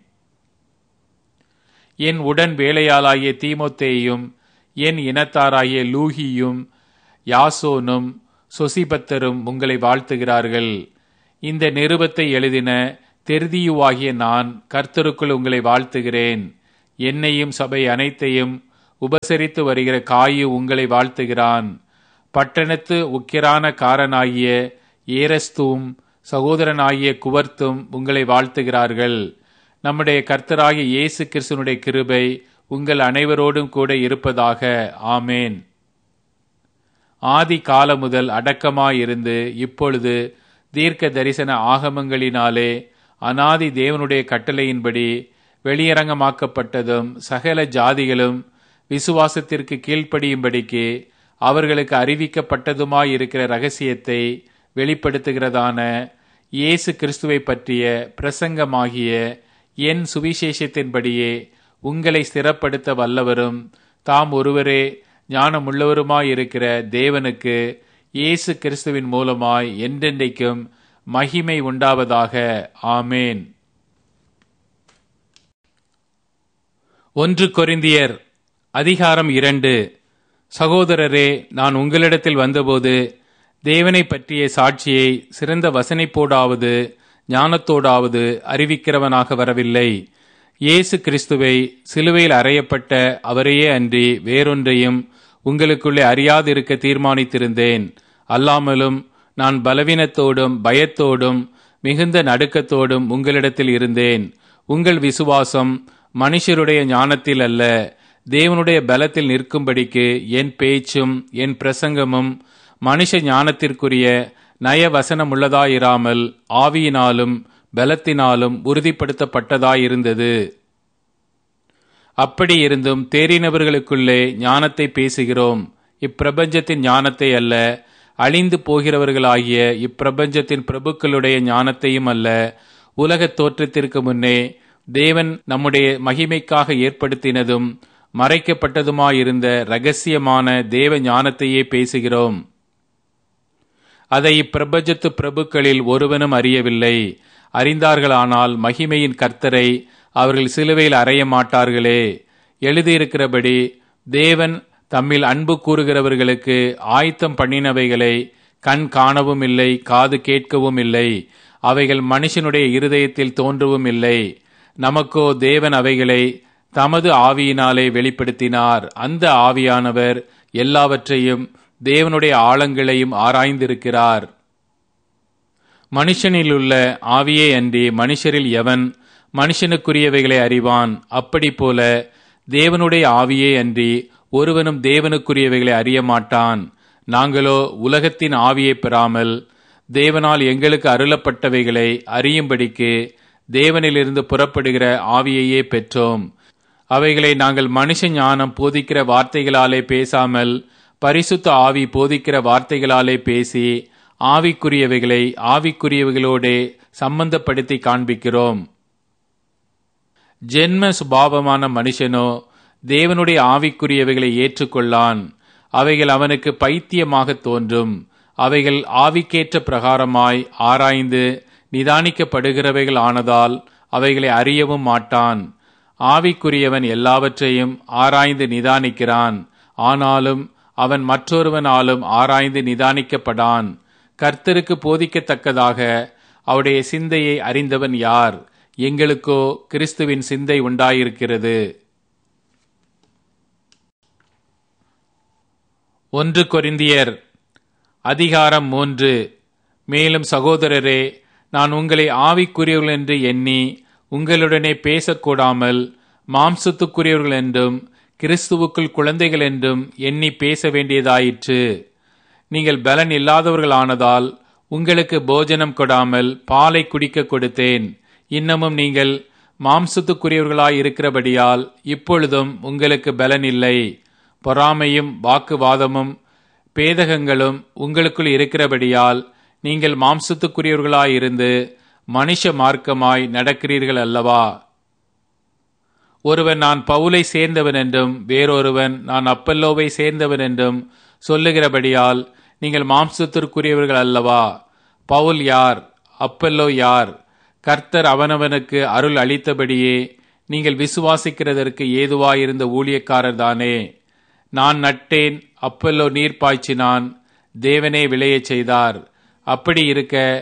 என் உடன் வேலையாளாகிய தீமோத்தேயும் என் இனத்தாராகிய லூகியும் யாசோனும் சொசிபத்தரும் உங்களை வாழ்த்துகிறார்கள் இந்த நிருபத்தை எழுதின தெர்தியுவாகிய நான் கர்த்தருக்குள் உங்களை வாழ்த்துகிறேன் என்னையும் சபை அனைத்தையும் உபசரித்து வருகிற காயு உங்களை வாழ்த்துகிறான் பட்டணத்து உக்கிரான காரனாகிய ஏரஸ்தும் சகோதரனாகிய குவர்த்தும் உங்களை வாழ்த்துகிறார்கள் நம்முடைய கர்த்தராகிய இயேசு கிறிஸ்துனுடைய கிருபை உங்கள் அனைவரோடும் கூட இருப்பதாக ஆமேன் ஆதி காலம் முதல் அடக்கமாயிருந்து இப்பொழுது தீர்க்க தரிசன ஆகமங்களினாலே அனாதி தேவனுடைய கட்டளையின்படி வெளியரங்கமாக்கப்பட்டதும் சகல ஜாதிகளும் விசுவாசத்திற்கு கீழ்ப்படியும்படிக்கு அவர்களுக்கு அறிவிக்கப்பட்டதுமாயிருக்கிற ரகசியத்தை வெளிப்படுத்துகிறதான இயேசு கிறிஸ்துவை பற்றிய பிரசங்கமாகிய என் சுவிசேஷத்தின்படியே உங்களை ஸ்திரப்படுத்த வல்லவரும் தாம் ஒருவரே ஞானமுள்ளவருமாயிருக்கிற தேவனுக்கு இயேசு கிறிஸ்துவின் மூலமாய் என்றென்றைக்கும் மகிமை உண்டாவதாக ஆமேன் ஒன்று கொரிந்தியர் அதிகாரம் இரண்டு சகோதரரே நான் உங்களிடத்தில் வந்தபோது தேவனை பற்றிய சாட்சியை சிறந்த வசனைப்போடாவது ஞானத்தோடாவது அறிவிக்கிறவனாக வரவில்லை இயேசு கிறிஸ்துவை சிலுவையில் அறையப்பட்ட அவரையே அன்றி வேறொன்றையும் உங்களுக்குள்ளே அறியாதிருக்க தீர்மானித்திருந்தேன் அல்லாமலும் நான் பலவீனத்தோடும் பயத்தோடும் மிகுந்த நடுக்கத்தோடும் உங்களிடத்தில் இருந்தேன் உங்கள் விசுவாசம் மனுஷருடைய ஞானத்தில் அல்ல தேவனுடைய பலத்தில் நிற்கும்படிக்கு என் பேச்சும் என் பிரசங்கமும் மனுஷ ஞானத்திற்குரிய நயவசனமுள்ளதாயிராமல் ஆவியினாலும் பலத்தினாலும் உறுதிப்படுத்தப்பட்டதாயிருந்தது அப்படி இருந்தும் தேறினவர்களுக்குள்ளே ஞானத்தை பேசுகிறோம் இப்பிரபஞ்சத்தின் ஞானத்தை அல்ல அழிந்து போகிறவர்களாகிய இப்பிரபஞ்சத்தின் பிரபுக்களுடைய ஞானத்தையும் அல்ல உலகத் தோற்றத்திற்கு முன்னே தேவன் நம்முடைய மகிமைக்காக ஏற்படுத்தினதும் மறைக்கப்பட்டதுமாயிருந்த ரகசியமான தேவ ஞானத்தையே பேசுகிறோம் அதை இப்பிரபஞ்சத்து பிரபுக்களில் ஒருவனும் அறியவில்லை அறிந்தார்களானால் மகிமையின் கர்த்தரை அவர்கள் சிலுவையில் அறைய மாட்டார்களே எழுதியிருக்கிறபடி தேவன் தம்மில் அன்பு கூறுகிறவர்களுக்கு ஆயத்தம் பண்ணினவைகளை கண் காணவும் இல்லை காது கேட்கவும் இல்லை அவைகள் மனுஷனுடைய இருதயத்தில் தோன்றவும் இல்லை நமக்கோ தேவன் அவைகளை தமது ஆவியினாலே வெளிப்படுத்தினார் அந்த ஆவியானவர் எல்லாவற்றையும் தேவனுடைய ஆழங்களையும் ஆராய்ந்திருக்கிறார் மனுஷனிலுள்ள ஆவியே அன்றி மனுஷரில் எவன் மனுஷனுக்குரியவைகளை அறிவான் அப்படி போல தேவனுடைய ஆவியே அன்றி ஒருவனும் தேவனுக்குரியவைகளை அறிய மாட்டான் நாங்களோ உலகத்தின் ஆவியை பெறாமல் தேவனால் எங்களுக்கு அருளப்பட்டவைகளை அறியும்படிக்கு தேவனிலிருந்து புறப்படுகிற ஆவியையே பெற்றோம் அவைகளை நாங்கள் மனுஷ ஞானம் போதிக்கிற வார்த்தைகளாலே பேசாமல் பரிசுத்த ஆவி போதிக்கிற வார்த்தைகளாலே பேசி ஆவிக்குரியவைகளை ஆவிக்குரியவைகளோடே சம்பந்தப்படுத்தி காண்பிக்கிறோம் ஜென்ம சுபாவமான மனுஷனோ தேவனுடைய ஆவிக்குரியவைகளை ஏற்றுக்கொள்ளான் அவைகள் அவனுக்கு பைத்தியமாக தோன்றும் அவைகள் ஆவிக்கேற்ற பிரகாரமாய் ஆராய்ந்து நிதானிக்கப்படுகிறவைகள் ஆனதால் அவைகளை அறியவும் மாட்டான் ஆவிக்குரியவன் எல்லாவற்றையும் ஆராய்ந்து நிதானிக்கிறான் ஆனாலும் அவன் மற்றொருவனாலும் ஆராய்ந்து நிதானிக்கப்படான் கர்த்தருக்கு போதிக்கத்தக்கதாக அவருடைய சிந்தையை அறிந்தவன் யார் எங்களுக்கோ கிறிஸ்துவின் சிந்தை உண்டாயிருக்கிறது ஒன்று கொரிந்தியர் அதிகாரம் மூன்று மேலும் சகோதரரே நான் உங்களை ஆவிக்குரியவர்கள் என்று எண்ணி உங்களுடனே பேசக்கூடாமல் மாம்சத்துக்குரியவர்கள் என்றும் கிறிஸ்துவுக்குள் குழந்தைகள் என்றும் எண்ணி பேச வேண்டியதாயிற்று நீங்கள் பலன் இல்லாதவர்களானதால் உங்களுக்கு போஜனம் கொடாமல் பாலை குடிக்க கொடுத்தேன் இன்னமும் நீங்கள் மாம்சத்துக்குரியவர்களாய் இருக்கிறபடியால் இப்பொழுதும் உங்களுக்கு பலன் இல்லை பொறாமையும் வாக்குவாதமும் பேதகங்களும் உங்களுக்குள் இருக்கிறபடியால் நீங்கள் மாம்சத்துக்குரியவர்களாயிருந்து மனுஷ மார்க்கமாய் நடக்கிறீர்கள் அல்லவா ஒருவன் நான் பவுலை சேர்ந்தவன் என்றும் வேறொருவன் நான் அப்பல்லோவை சேர்ந்தவன் என்றும் சொல்லுகிறபடியால் நீங்கள் மாம்சத்திற்குரியவர்கள் அல்லவா பவுல் யார் அப்பல்லோ யார் கர்த்தர் அவனவனுக்கு அருள் அளித்தபடியே நீங்கள் விசுவாசிக்கிறதற்கு ஏதுவாயிருந்த ஊழியக்காரர் தானே நான் நட்டேன் அப்பல்லோ நீர் பாய்ச்சினான் தேவனே விளையச் செய்தார் அப்படி இருக்க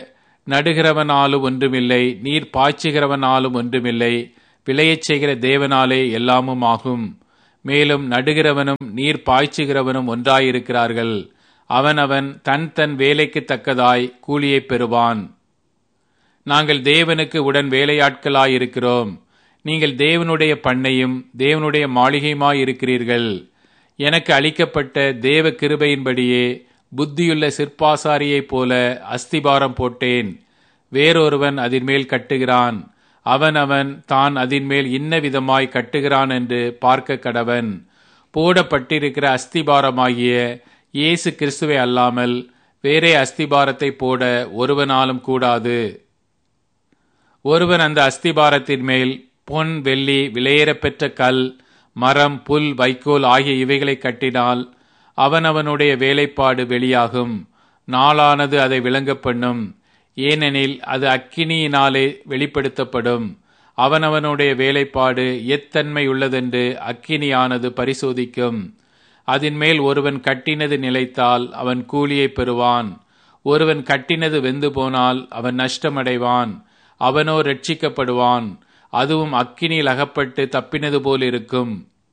நடுகிறவனாலும் ஒன்றுமில்லை நீர் பாய்ச்சுகிறவனாலும் ஒன்றுமில்லை விளையச் செய்கிற தேவனாலே எல்லாமும் ஆகும் மேலும் நடுகிறவனும் நீர் பாய்ச்சுகிறவனும் ஒன்றாயிருக்கிறார்கள் அவனவன் தன் தன் வேலைக்கு தக்கதாய் கூலியைப் பெறுவான் நாங்கள் தேவனுக்கு உடன் வேலையாட்களாயிருக்கிறோம் நீங்கள் தேவனுடைய பண்ணையும் தேவனுடைய மாளிகையுமாயிருக்கிறீர்கள் எனக்கு அளிக்கப்பட்ட தேவ கிருபையின்படியே புத்தியுள்ள சிற்பாசாரியைப் போல அஸ்திபாரம் போட்டேன் வேறொருவன் அதின் மேல் கட்டுகிறான் அவன் அவன் தான் அதின் மேல் இன்ன விதமாய் கட்டுகிறான் என்று பார்க்க கடவன் போடப்பட்டிருக்கிற அஸ்திபாரமாகிய இயேசு கிறிஸ்துவை அல்லாமல் வேறே அஸ்திபாரத்தை போட ஒருவனாலும் கூடாது ஒருவன் அந்த அஸ்திபாரத்தின் மேல் பொன் வெள்ளி விலையேறப்பெற்ற கல் மரம் புல் வைக்கோல் ஆகிய இவைகளை கட்டினால் அவனவனுடைய வேலைப்பாடு வெளியாகும் நாளானது அதை விளங்க பண்ணும் ஏனெனில் அது அக்கினியினாலே வெளிப்படுத்தப்படும் அவனவனுடைய வேலைப்பாடு எத்தன்மை உள்ளதென்று அக்கினியானது பரிசோதிக்கும் அதன் மேல் ஒருவன் கட்டினது நிலைத்தால் அவன் கூலியை பெறுவான் ஒருவன் கட்டினது வெந்து போனால் அவன் நஷ்டமடைவான் அவனோ ரட்சிக்கப்படுவான் அதுவும் அக்கினியில் அகப்பட்டு தப்பினது போல் இருக்கும்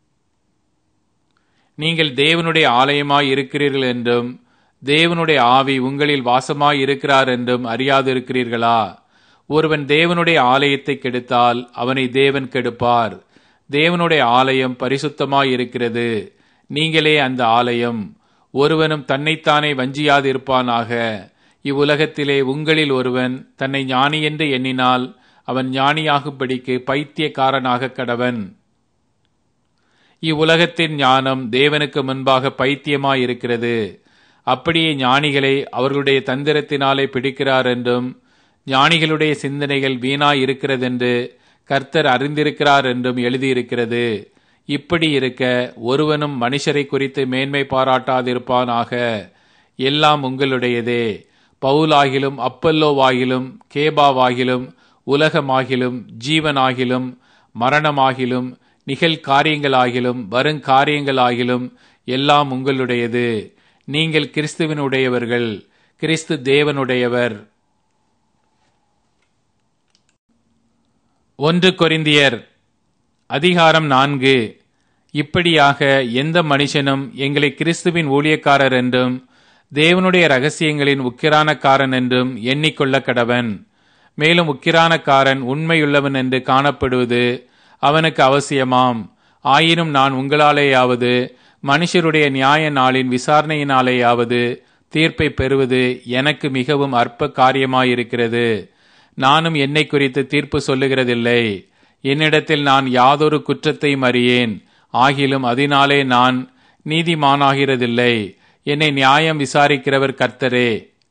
நீங்கள் தேவனுடைய ஆலயமாய் இருக்கிறீர்கள் என்றும் தேவனுடைய ஆவி உங்களில் வாசமாய் இருக்கிறார் என்றும் அறியாதிருக்கிறீர்களா ஒருவன் தேவனுடைய ஆலயத்தை கெடுத்தால் அவனை தேவன் கெடுப்பார் தேவனுடைய ஆலயம் பரிசுத்தமாய் இருக்கிறது நீங்களே அந்த ஆலயம் ஒருவனும் தன்னைத்தானே வஞ்சியாதிருப்பானாக இவ்வுலகத்திலே உங்களில் ஒருவன் தன்னை ஞானி என்று எண்ணினால் அவன் ஞானியாகும்படிக்கு பைத்தியக்காரனாக கடவன் இவ்வுலகத்தின் ஞானம் தேவனுக்கு முன்பாக பைத்தியமாயிருக்கிறது அப்படியே ஞானிகளை அவர்களுடைய தந்திரத்தினாலே பிடிக்கிறார் என்றும் ஞானிகளுடைய சிந்தனைகள் வீணாய் இருக்கிறதென்று கர்த்தர் அறிந்திருக்கிறார் என்றும் எழுதியிருக்கிறது இப்படி இருக்க ஒருவனும் மனுஷரை குறித்து மேன்மை பாராட்டாதிருப்பானாக எல்லாம் உங்களுடையதே பவுலாகிலும் அப்பல்லோவாகிலும் கேபாவாகிலும் உலகமாகிலும் ஜீவனாகிலும் மரணமாகிலும் நிகழ்காரியங்களாகிலும் வருங்காரியங்களாகிலும் எல்லாம் உங்களுடையது நீங்கள் கிறிஸ்துவனுடையவர்கள் கிறிஸ்து தேவனுடையவர் ஒன்று கொரிந்தியர் அதிகாரம் நான்கு இப்படியாக எந்த மனுஷனும் எங்களை கிறிஸ்துவின் ஊழியக்காரர் என்றும் தேவனுடைய ரகசியங்களின் உக்கிரானக்காரன் என்றும் எண்ணிக்கொள்ள கடவன் மேலும் உக்கிரானக்காரன் உண்மையுள்ளவன் என்று காணப்படுவது அவனுக்கு அவசியமாம் ஆயினும் நான் உங்களாலேயாவது மனுஷருடைய நியாய நாளின் விசாரணையினாலேயாவது தீர்ப்பை பெறுவது எனக்கு மிகவும் அற்ப காரியமாயிருக்கிறது நானும் என்னை குறித்து தீர்ப்பு சொல்லுகிறதில்லை என்னிடத்தில் நான் யாதொரு குற்றத்தையும் அறியேன் ஆகிலும் அதனாலே நான் நீதிமானாகிறதில்லை என்னை நியாயம் விசாரிக்கிறவர் கர்த்தரே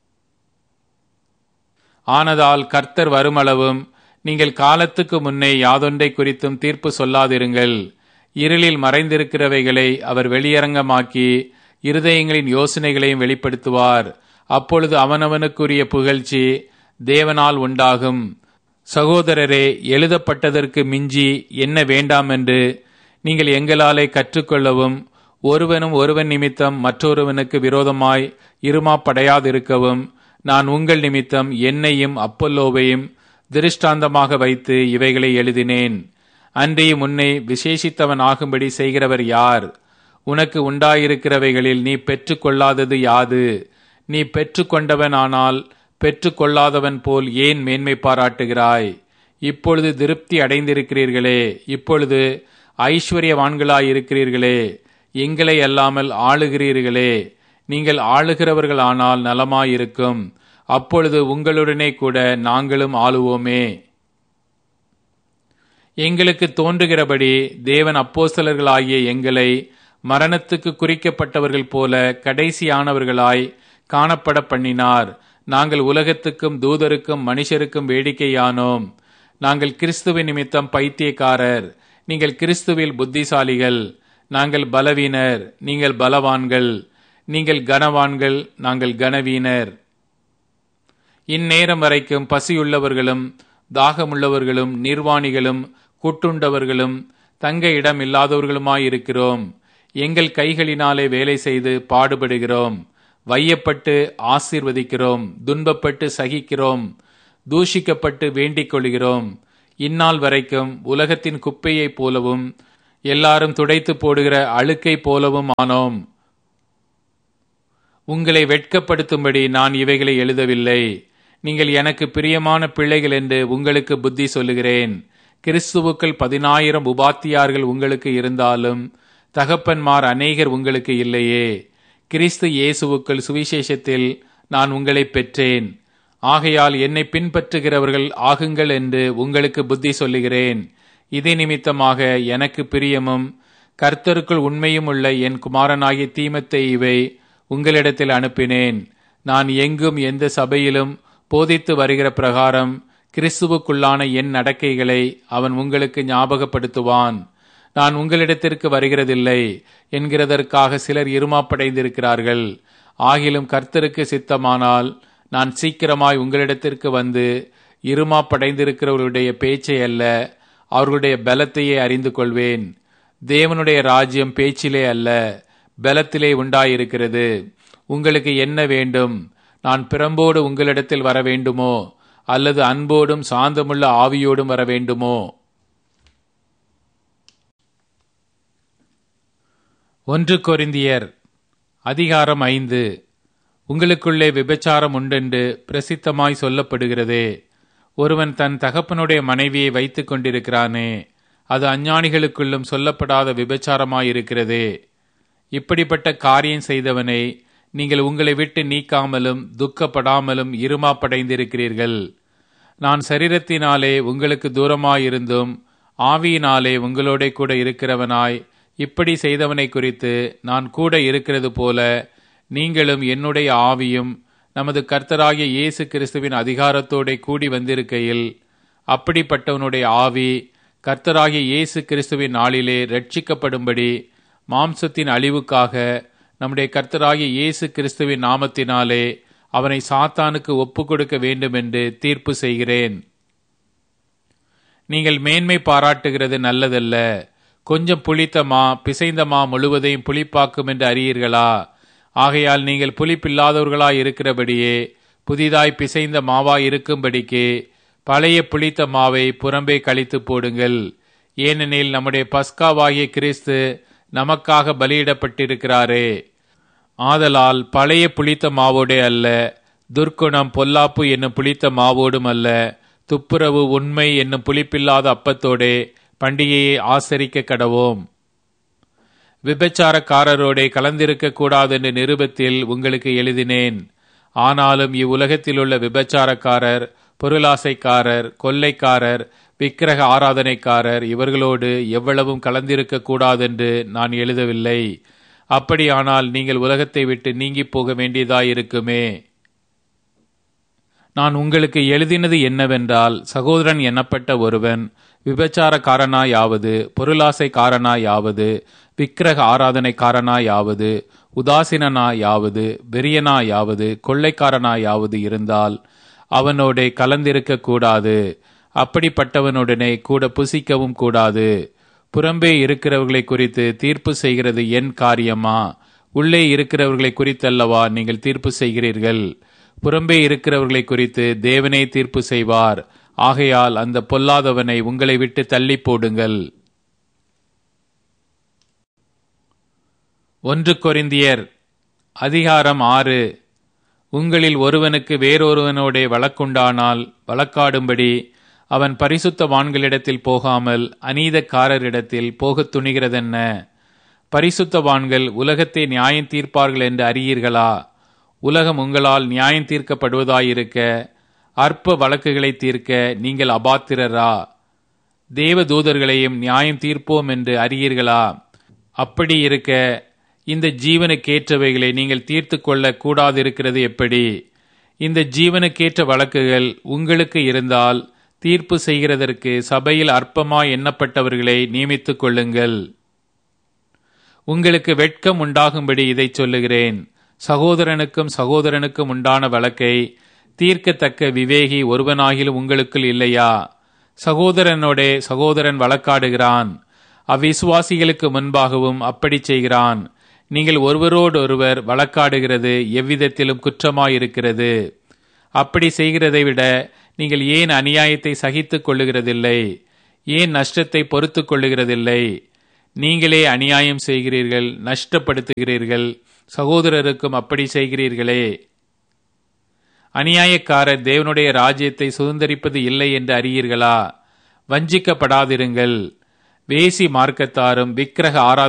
ஆனதால் கர்த்தர் வருமளவும் நீங்கள் காலத்துக்கு முன்னே யாதொன்றை குறித்தும் தீர்ப்பு சொல்லாதிருங்கள் இருளில் மறைந்திருக்கிறவைகளை அவர் வெளியரங்கமாக்கி இருதயங்களின் யோசனைகளையும் வெளிப்படுத்துவார் அப்பொழுது அவனவனுக்குரிய புகழ்ச்சி தேவனால் உண்டாகும் சகோதரரே எழுதப்பட்டதற்கு மிஞ்சி என்ன வேண்டாம் என்று நீங்கள் எங்களாலே கற்றுக்கொள்ளவும் ஒருவனும் ஒருவன் நிமித்தம் மற்றொருவனுக்கு விரோதமாய் இருமாப்படையாதிருக்கவும் நான் உங்கள் நிமித்தம் என்னையும் அப்பல்லோவையும் திருஷ்டாந்தமாக வைத்து இவைகளை எழுதினேன் அன்றியும் உன்னை விசேஷித்தவன் ஆகும்படி செய்கிறவர் யார் உனக்கு உண்டாயிருக்கிறவைகளில் நீ பெற்றுக்கொள்ளாதது யாது நீ பெற்றுக்கொண்டவன் ஆனால் பெற்றுக்கொள்ளாதவன் போல் ஏன் மேன்மை பாராட்டுகிறாய் இப்பொழுது திருப்தி அடைந்திருக்கிறீர்களே இப்பொழுது ஐஸ்வர்யவான்களாயிருக்கிறீர்களே எங்களை அல்லாமல் ஆளுகிறீர்களே நீங்கள் ஆளுகிறவர்களானால் நலமாயிருக்கும் அப்பொழுது உங்களுடனே கூட நாங்களும் ஆளுவோமே எங்களுக்கு தோன்றுகிறபடி தேவன் அப்போஸ்தலர்களாகிய எங்களை மரணத்துக்கு குறிக்கப்பட்டவர்கள் போல கடைசியானவர்களாய் காணப்பட பண்ணினார் நாங்கள் உலகத்துக்கும் தூதருக்கும் மனுஷருக்கும் வேடிக்கையானோம் நாங்கள் கிறிஸ்துவின் நிமித்தம் பைத்தியக்காரர் நீங்கள் கிறிஸ்துவில் புத்திசாலிகள் நாங்கள் பலவீனர் நீங்கள் பலவான்கள் நீங்கள் கனவான்கள் நாங்கள் கனவீனர் இந்நேரம் வரைக்கும் பசியுள்ளவர்களும் தாகமுள்ளவர்களும் நிர்வாணிகளும் கூட்டுண்டவர்களும் தங்க இடம் இல்லாதவர்களுமாயிருக்கிறோம் எங்கள் கைகளினாலே வேலை செய்து பாடுபடுகிறோம் வையப்பட்டு ஆசீர்வதிக்கிறோம் துன்பப்பட்டு சகிக்கிறோம் தூஷிக்கப்பட்டு வேண்டிக் கொள்கிறோம் இந்நாள் வரைக்கும் உலகத்தின் குப்பையைப் போலவும் எல்லாரும் துடைத்து போடுகிற அழுக்கை போலவும் ஆனோம் உங்களை வெட்கப்படுத்தும்படி நான் இவைகளை எழுதவில்லை நீங்கள் எனக்கு பிரியமான பிள்ளைகள் என்று உங்களுக்கு புத்தி சொல்லுகிறேன் கிறிஸ்துவுக்கள் பதினாயிரம் உபாத்தியார்கள் உங்களுக்கு இருந்தாலும் தகப்பன்மார் அநேகர் உங்களுக்கு இல்லையே கிறிஸ்து இயேசுவுக்கள் சுவிசேஷத்தில் நான் உங்களை பெற்றேன் ஆகையால் என்னை பின்பற்றுகிறவர்கள் ஆகுங்கள் என்று உங்களுக்கு புத்தி சொல்லுகிறேன் இதே நிமித்தமாக எனக்கு பிரியமும் கர்த்தருக்குள் உண்மையும் உள்ள என் குமாரனாகிய தீமத்தை இவை உங்களிடத்தில் அனுப்பினேன் நான் எங்கும் எந்த சபையிலும் போதித்து வருகிற பிரகாரம் கிறிஸ்துவுக்குள்ளான என் நடக்கைகளை அவன் உங்களுக்கு ஞாபகப்படுத்துவான் நான் உங்களிடத்திற்கு வருகிறதில்லை என்கிறதற்காக சிலர் இருமாப்படைந்திருக்கிறார்கள் ஆகிலும் கர்த்தருக்கு சித்தமானால் நான் சீக்கிரமாய் உங்களிடத்திற்கு வந்து இருமாப்படைந்திருக்கிறவர்களுடைய பேச்சை அல்ல அவர்களுடைய பலத்தையே அறிந்து கொள்வேன் தேவனுடைய ராஜ்யம் பேச்சிலே அல்ல பலத்திலே உண்டாயிருக்கிறது உங்களுக்கு என்ன வேண்டும் நான் பிறம்போடு உங்களிடத்தில் வர வேண்டுமோ அல்லது அன்போடும் சாந்தமுள்ள ஆவியோடும் வர வேண்டுமோ ஒன்று கொரிந்தியர் அதிகாரம் ஐந்து உங்களுக்குள்ளே விபச்சாரம் உண்டென்று பிரசித்தமாய் சொல்லப்படுகிறதே ஒருவன் தன் தகப்பனுடைய மனைவியை வைத்துக் கொண்டிருக்கிறானே அது அஞ்ஞானிகளுக்குள்ளும் சொல்லப்படாத விபச்சாரமாயிருக்கிறதே இப்படிப்பட்ட காரியம் செய்தவனை நீங்கள் உங்களை விட்டு நீக்காமலும் துக்கப்படாமலும் இருமாப்படைந்திருக்கிறீர்கள் நான் சரீரத்தினாலே உங்களுக்கு தூரமாயிருந்தும் ஆவியினாலே உங்களோட கூட இருக்கிறவனாய் இப்படி செய்தவனை குறித்து நான் கூட இருக்கிறது போல நீங்களும் என்னுடைய ஆவியும் நமது கர்த்தராகிய இயேசு கிறிஸ்துவின் அதிகாரத்தோட கூடி வந்திருக்கையில் அப்படிப்பட்டவனுடைய ஆவி கர்த்தராகிய இயேசு கிறிஸ்துவின் நாளிலே ரட்சிக்கப்படும்படி மாம்சத்தின் அழிவுக்காக நம்முடைய கர்த்தராகிய இயேசு கிறிஸ்துவின் நாமத்தினாலே அவனை சாத்தானுக்கு ஒப்பு கொடுக்க வேண்டும் என்று தீர்ப்பு செய்கிறேன் நீங்கள் மேன்மை பாராட்டுகிறது நல்லதல்ல கொஞ்சம் புளித்த மா பிசைந்த மா முழுவதையும் புளிப்பாக்கும் என்று அறியீர்களா ஆகையால் நீங்கள் புளிப்பில்லாதவர்களாய் இருக்கிறபடியே புதிதாய் பிசைந்த மாவாய் இருக்கும்படிக்கு பழைய புளித்த மாவை புறம்பே கழித்து போடுங்கள் ஏனெனில் நம்முடைய பஸ்காவாகிய கிறிஸ்து நமக்காக பலியிடப்பட்டிருக்கிறாரே ஆதலால் பழைய புளித்த மாவோடே அல்ல துர்க்குணம் பொல்லாப்பு என்னும் புளித்த மாவோடும் அல்ல துப்புரவு உண்மை என்னும் புளிப்பில்லாத அப்பத்தோடே பண்டிகையை ஆசரிக்க கடவோம் விபச்சாரக்காரரோடே கலந்திருக்க கூடாது என்ற நிருபத்தில் உங்களுக்கு எழுதினேன் ஆனாலும் இவ்வுலகத்திலுள்ள விபச்சாரக்காரர் பொருளாசைக்காரர் கொள்ளைக்காரர் விக்கிரக ஆராதனைக்காரர் இவர்களோடு எவ்வளவும் கலந்திருக்க கூடாதென்று நான் எழுதவில்லை அப்படியானால் நீங்கள் உலகத்தை விட்டு நீங்கி போக வேண்டியதாயிருக்குமே நான் உங்களுக்கு எழுதினது என்னவென்றால் சகோதரன் எண்ணப்பட்ட ஒருவன் விபச்சாரக்காரனாயாவது பொருளாசைக்காரனாயாவது விக்கிரக ஆராதனைக்காரனாயாவது உதாசீனாயாவது வெறியனாயாவது கொள்ளைக்காரனாயாவது இருந்தால் அவனோட கலந்திருக்க கூடாது அப்படிப்பட்டவனுடனே கூட புசிக்கவும் கூடாது புறம்பே இருக்கிறவர்களை குறித்து தீர்ப்பு செய்கிறது என் காரியமா உள்ளே இருக்கிறவர்களை குறித்தல்லவா நீங்கள் தீர்ப்பு செய்கிறீர்கள் புறம்பே இருக்கிறவர்களை குறித்து தேவனே தீர்ப்பு செய்வார் ஆகையால் அந்த பொல்லாதவனை உங்களை விட்டு தள்ளி போடுங்கள் ஒன்று கொரிந்தியர் அதிகாரம் ஆறு உங்களில் ஒருவனுக்கு வேறொருவனோடே வழக்குண்டானால் வழக்காடும்படி அவன் பரிசுத்தவான்களிடத்தில் போகாமல் அநீதக்காரரிடத்தில் போகத் துணிகிறதென்ன பரிசுத்தவான்கள் உலகத்தை நியாயம் தீர்ப்பார்கள் என்று அறியீர்களா உலகம் உங்களால் நியாயம் தீர்க்கப்படுவதாயிருக்க அற்ப வழக்குகளை தீர்க்க நீங்கள் அபாத்திரரா தேவ தூதர்களையும் நியாயம் தீர்ப்போம் என்று அறியீர்களா அப்படி இருக்க இந்த ஜீவனுக்கேற்றவைகளை நீங்கள் தீர்த்து கொள்ள கூடாதிருக்கிறது எப்படி இந்த ஜீவனுக்கேற்ற வழக்குகள் உங்களுக்கு இருந்தால் தீர்ப்பு செய்கிறதற்கு சபையில் அற்பமாய் எண்ணப்பட்டவர்களை நியமித்துக் கொள்ளுங்கள் உங்களுக்கு வெட்கம் உண்டாகும்படி இதை சொல்லுகிறேன் சகோதரனுக்கும் சகோதரனுக்கும் உண்டான வழக்கை தீர்க்கத்தக்க விவேகி ஒருவனாகிலும் உங்களுக்குள் இல்லையா சகோதரனோடே சகோதரன் வழக்காடுகிறான் அவ்விசுவாசிகளுக்கு முன்பாகவும் அப்படி செய்கிறான் நீங்கள் ஒருவரோடொருவர் வழக்காடுகிறது எவ்விதத்திலும் குற்றமாயிருக்கிறது அப்படி செய்கிறதை விட நீங்கள் ஏன் அநியாயத்தை சகித்துக் கொள்ளுகிறதில்லை ஏன் நஷ்டத்தை பொறுத்துக் கொள்ளுகிறதில்லை நீங்களே அநியாயம் செய்கிறீர்கள் நஷ்டப்படுத்துகிறீர்கள் சகோதரருக்கும் அப்படி செய்கிறீர்களே அநியாயக்காரர் தேவனுடைய ராஜ்யத்தை சுதந்திரிப்பது இல்லை என்று அறியீர்களா வஞ்சிக்கப்படாதிருங்கள் வேசி மார்க்கத்தாரும் விக்கிரக ஆராதனை